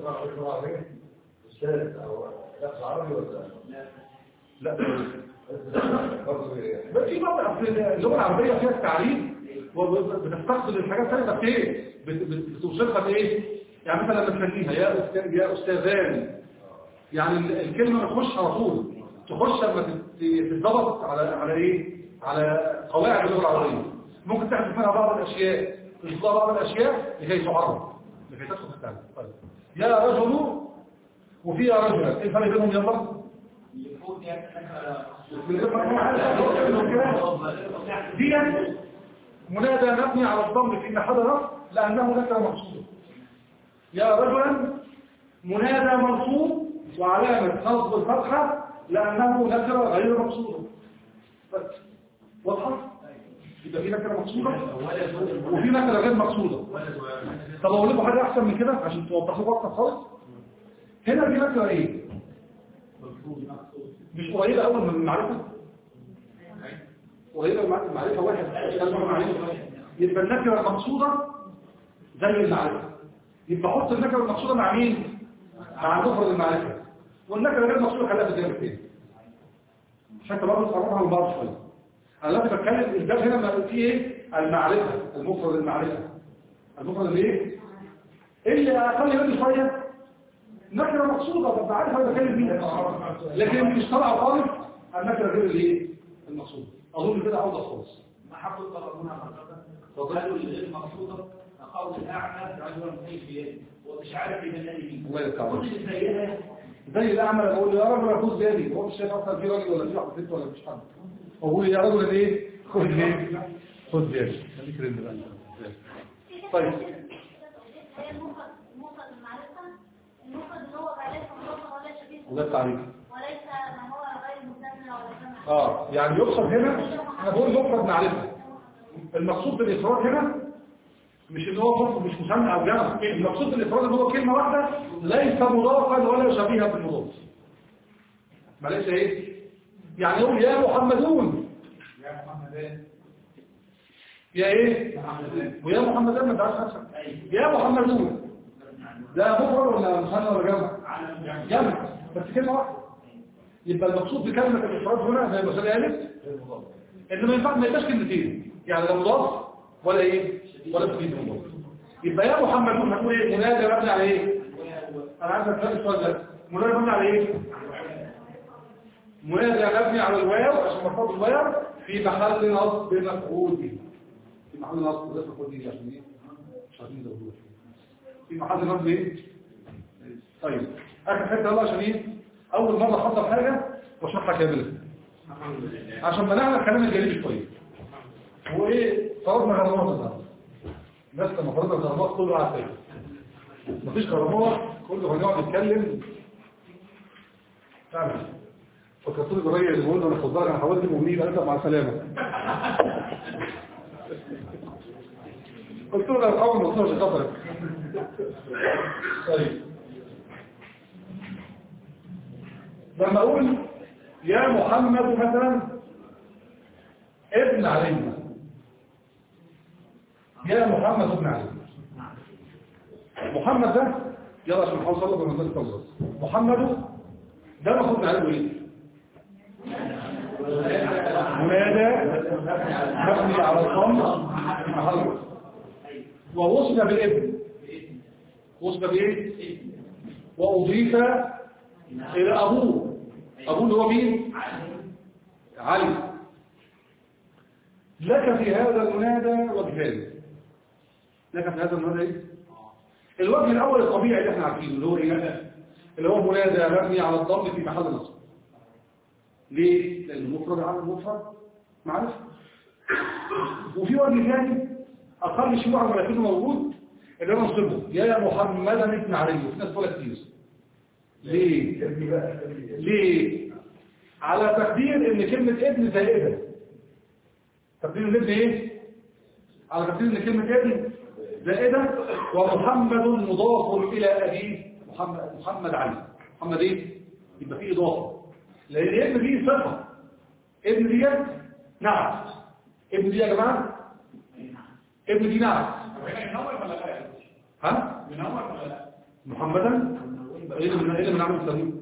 أستاذ أو شخص عربي ولا لا بس في بعض اللغه العربيه فيها التعريف وبتستقصد الحاجات الثانيه بس ايه بت- بت- بتوصفها بايه يعني مثلا لما تسميها يا استاذ يا استاذان يعني ال- الكلمه تخش على طول تخش لما تت- تتضبط على على ايه على قواعد اللغه العربيه ممكن تحذف منها بعض الاشياء تضيف لها بعض الاشياء لكي تعرف لكي تدخل في التعريف طيب يا رجل وفي يا رجل ايه الفرق بينهم يلا دي منادى مبني على الضم في محل رفع لأنه نكرة مقصودة يا رجلا منادى منصوب وعلامة نصب الفتحة لأنه نكرة غير مقصودة بس. واضحة؟ يبقى في نكرة مقصودة وفي نكرة غير مقصودة طب أقول لكم حاجة أحسن من كده عشان توضحوا أكتر خالص هنا في نكرة إيه؟ مش قريبة أول من المعرفة قريبة من المعرفة واحد كلمة معرفة يبقى النكرة المقصودة زي المعرفة يبقى حط النكرة المقصودة مع مين؟ مع المفرد المعرفة والنكرة غير المقصودة خليها في الجانب الثاني عشان كده برضه تقربها من بعض شوية أنا لما بتكلم الباب هنا ما فيه إيه؟ المعرفة المفرد المعرفة المفرد الإيه؟ اللي أقل منه شوية نكرة مقصودة طب عارف انا بتكلم بيها لكن مش طالعه خالص النكرة غير الايه المقصودة اظن كده اوضح خالص ما حقوا يطلبونها مرتبة قالوا الغير مقصودة أخاف الأعمى رجلا مخيف بيده ومش عارف يبناني مين الله يركعه كل اللي زيها زي الاعمى اللي بقول له يا رجل خذ بالي هو مش شايف اصلا في راجل ولا في واحد ست ولا مش حد بقول يا رجل ايه خذ بالي خذ بالي خليك رن بقى طيب هي المفرد مفرد المعرفة المفرد اللي هو لا ليس مضافا ولا شبيه الله التعريف وليس ما هو غير مثنى ولا جمع اه يعني يقصد هنا انا بقول مفرد معرفة المقصود بالافراد هنا مش ان هو مفرد مش مثنى او جمع المقصود بالافراد ان هو كلمة واحدة ليس مضافا ولا شبيها بالمضاف معلش ايه يعني يقول يا محمدون يا محمدان يا ايه ويا محمدون ما تعرفش نفسك يا محمدون ده مفرد ولا مثنى ولا جمع جمع بس كلمة واحدة يبقى المقصود بكلمة الإفراد هنا زي ما سأل قالت إن ما ينفع ما يبقاش كلمتين يعني لا مضاف ولا إيه ولا تفيد مضاف يبقى يا محمد هتقول إيه منادى مبني على إيه أنا عايز أتكلم السؤال ده منادى مبني على إيه منادى مبني على الواو عشان مرفوع بالواو في محل نصب مفعول به في محل نصب ده مفعول به عشان إيه مش عارفين نزودوها في محل نصب إيه طيب آخر حتة يلا عشان إيه أول مرة حصل حاجة واشرحها كاملة عشان ما نعمل كلام الجليل شوية هو إيه فرضنا غرامات النهاردة بس لما فرضنا غرامات كله على فكرة مفيش غرامات كله هنقعد نتكلم فعلا فكرتوني بالراجل اللي بقول له انا خد بالك انا حاولت مهنيه بقى مع السلامة قلت له لا الحاول ما تصورش خطرك طيب لما اقول يا محمد مثلا ابن علي يا محمد ابن علي محمد ده يلا عشان نحاول نصلي بمثال التوزيع محمد ده المفروض نعرفه ايه منادى مبني على الضم في محل رفع. ووصف بالابن وصف بايه واضيف الى ابوه ابوه اللي هو مين علي لك في هذا المنادى وجهان لك في هذا المنادى ايه الوجه الاول الطبيعي اللي احنا عارفينه اللي هو ايه اللي هو منادى مبني على الضم في محل نصب ليه لان المفرد على المفرد معرفه وفي وجه ثاني اقل شيوعا ولكنه موجود اللي انا نصبه يا محمدا ابن علي في ناس بقولها كتير ليه ابني بقى ابني. ليه على تقدير ان كلمة ابن زائدة تقدير الابن ايه على تقدير ان كلمة ابن زائدة ومحمد مضاف الى ابيه محمد, محمد علي محمد ايه يبقى فيه اضافة لان الابن دي صفة ابن دي نعم ابن دي يا جماعة ابن دي نعم ها محمدا ايه اللي من- إيه اللي بنعمل التنوين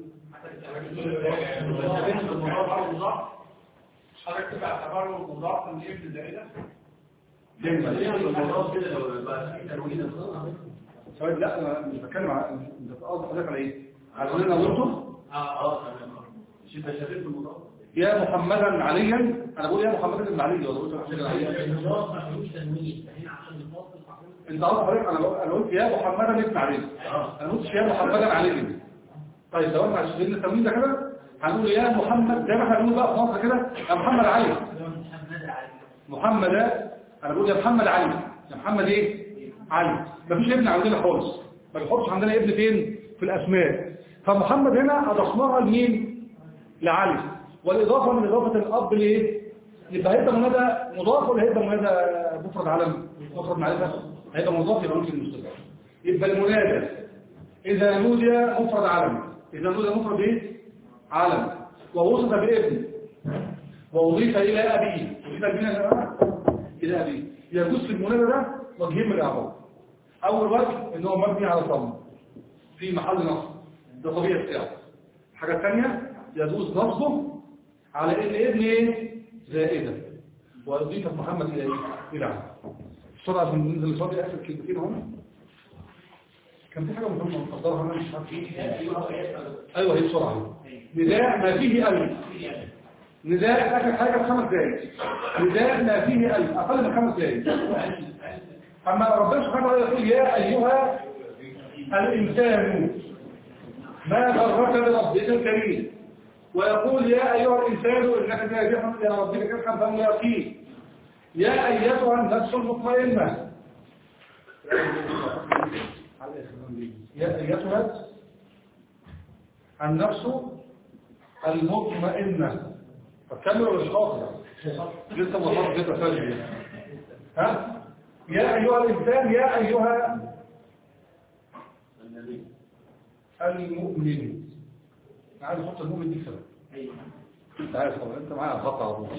حضرتك تعتبره مضاف من ابن زائده ليه الموضوع كده لو بقى في تنوين سؤال لا انا مش بتكلم على انت قصدك حضرتك على ايه على ان انا قلته اه اه تمام مش انت شايف الموضوع يا محمدا عليا انا بقول يا محمدا ابن علي ولا قلت حاجه عليا المضاف ما فيهوش تنوين فهنا عشان نفصل انت قصدك حضرتك انا بقول- انا قلت يا محمدا ابن علي انا ما قلتش يا محمدا علي طيب لو احنا عشان التمرين ده كده هنقول يا محمد زي ما احنا بنقول بقى في مصر كده يا محمد علي محمد علي محمد انا بقول يا محمد علي يا محمد ايه علي مفيش ابن عندنا خالص ما بنحطش عندنا ابن فين في الاسماء فمحمد هنا اضفناها لمين لعلي والاضافه من اضافه الاب لايه يبقى هيبقى منادى مضاف ولا هيبقى منادى مفرد علم مفرد معرفه هيبقى مضاف يبقى ممكن مستقبل يبقى المنادى اذا نودي مفرد علم اذا نودي مفرد ايه علم ووصف بابن وأضيف إلى أبيه أضيف إلى يا جماعة إلى أبيه يجوز في المنادى ده وجهين من الإعراب أول وجه إن هو مبني على الضم في محل نصب ده طبيعي بتاعه الحاجة الثانية يجوز نصبه على إن ابن إيه؟ زائدة وأضيف محمد إلى إيه؟ إلى عم بسرعة عشان ننزل لصادي آخر كلمتين هم كان في حاجة مهمة مقدرها أنا مش عارف إيه أيوه هي بسرعة نداء ما فيه ألف نداء آخر حاجة بخمس دقايق نداء ما فيه ألف أقل من خمس دقايق أما ربنا سبحانه وتعالى يقول يا أيها الإنسان ما غرك بربك الكريم ويقول يا أيها الإنسان إنك كادح إلى ربك كدحا فملاقيه يا أيتها النفس المطمئنة يا أيتها النفس المطمئنة فكمل ولا مش خاطر لسه مطمئن كده فاجئ ها يا أيها الإنسان يا أيها المؤمن عايز احط المؤمن دي سبب انت عارف طبعا انت معايا خط على طول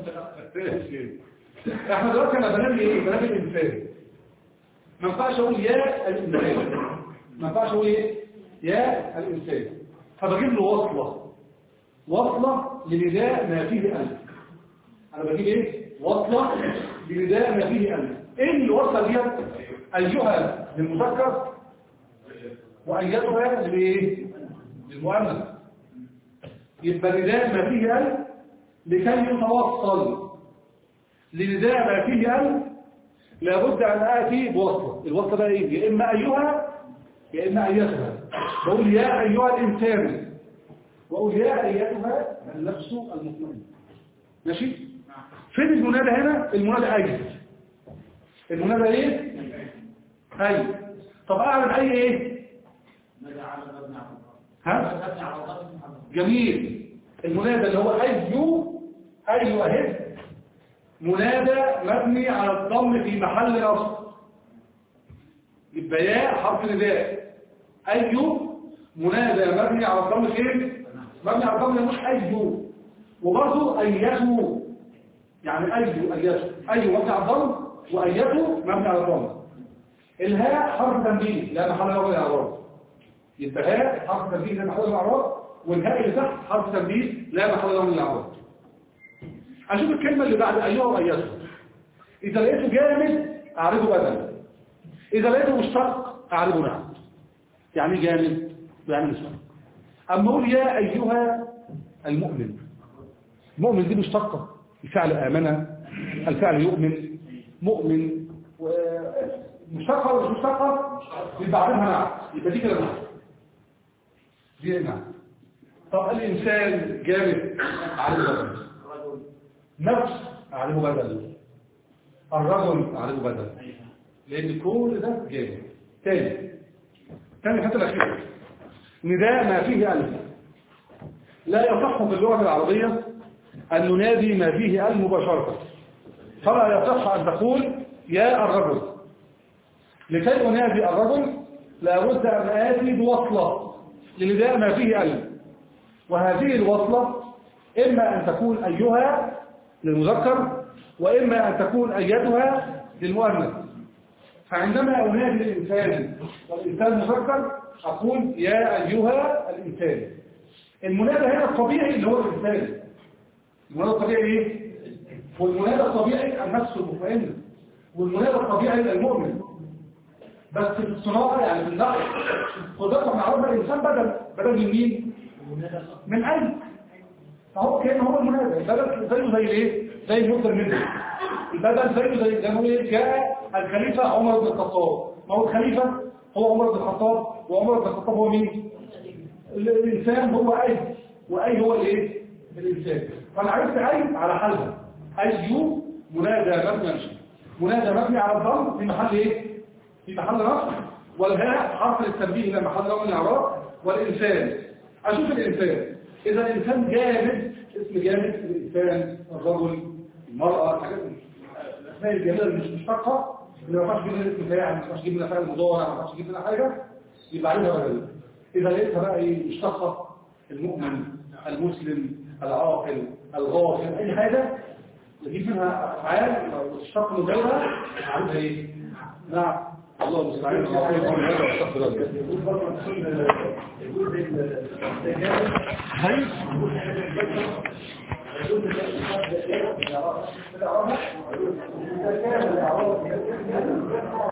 احنا دلوقتي انا بنادي ايه بنادي الانسان ما ينفعش اقول يا الانسان ما ينفعش اقول ايه يا الانسان فبجيب له وصله وصله لنداء ما فيه الف انا بجيب ايه وصله لنداء ما فيه الف ايه اللي وصل دي ايها للمذكر وايتها لايه للمؤنث يبقى نداء ما فيه الف لكي يتوصل لنداء ما فيه ألف لابد أن آتي بوصلة الوصلة ده إيه؟ يا إما أيها يا إما أيتها بقول يا أيها الإنسان وأقول يا أيتها النفس المطمئنة ماشي؟ فين المنادى هنا؟ المنادى أي المنادى إيه؟ أي طب أعلم أي إيه؟ ها؟ جميل المنادى اللي هو أيو أيو أهد منادى مبني على الضم في محل نصب يبقى ياء حرف نداء أيو منادى مبني على الضم فين؟ مبني على الضم مش أيو وبرضه أيته يعني أي أيته أي مبني على الضم وأيته مبني على الضم الهاء حرف تنبيه لا محل له من الإعراب يبقى هاء حرف تنبيه لا محل له من الإعراب والهاء اللي تحت حرف تنبيه لا محل له من الإعراب أشوف الكلمة اللي بعد أيها وأيته إذا لقيته جامد أعرضه بدل إذا لقيته مشتق أعرضه نعم يعني جامد يعني مشتق أما أقول يا أيها المؤمن المؤمن دي مشتقة الفعل آمنة الفعل يؤمن مؤمن و- مشتقة ولا مش مشتقة يبقى عارفها نعم يبقى دي كده نعم دي نعم طب الإنسان جامد عليه بدل نفس عليه بدل الرجل عليه بدل لأن كل ده جامد تاني تاني الحته الأخيرة نداء ما فيه ألف لا يصح في اللغة العربية أن ننادي ما فيه ألف مباشرة فلا يصح أن تقول يا الرجل لكي أنادي الرجل لابد أن آتي بوصلة لنداء ما فيه ألف وهذه الوصلة إما أن تكون أيها للمذكر وإما أن تكون أيتها للمؤنث فعندما أنادي الإنسان والإنسان مذكر أقول يا أيها الإنسان المنادى هنا الطبيعي اللي هو الإنسان المنادى الطبيعي إيه؟ والمنادى الطبيعي النفس المطمئنة والمنادى الطبيعي المؤمن بس في الصناعة يعني في النحو خدتها من عرضنا الإنسان بدل بدل من مين؟ من أي فهو كان هو المنادى البدل زيه زي الايه؟ زي المصدر منه البدل زيه زي زي ما هو ايه جاء الخليفة عمر بن الخطاب ما هو الخليفة هو عمر بن الخطاب وعمر بن الخطاب هو مين؟ الإنسان هو أي وأي هو الإيه؟ الإنسان فأنا عرفت أي على حالها أي منادى مبني منادى مبني على الضم في محل إيه؟ في محل نصب والهاء حرف التنبيه إلى محل نصب الإعراب والإنسان أشوف الإنسان إذا الإنسان جامد اسم جامد الإنسان الرجل المرأة الحاجات دي الأسماء الجميلة اللي مش مشتقة اللي ما ينفعش تجيب لنا اسم فاعل ما ينفعش تجيب لنا فاعل مضارع ما ينفعش تجيب لنا حاجة يبقى عليها بدل إذا لقيتها بقى إيه مشتقة المؤمن المسلم العاقل الغافل أي حاجة نجيب منها أفعال أو تشتق من غيرها عليها إيه؟ نعم الله المستعان الله يقول هذا واستغفر الله هاي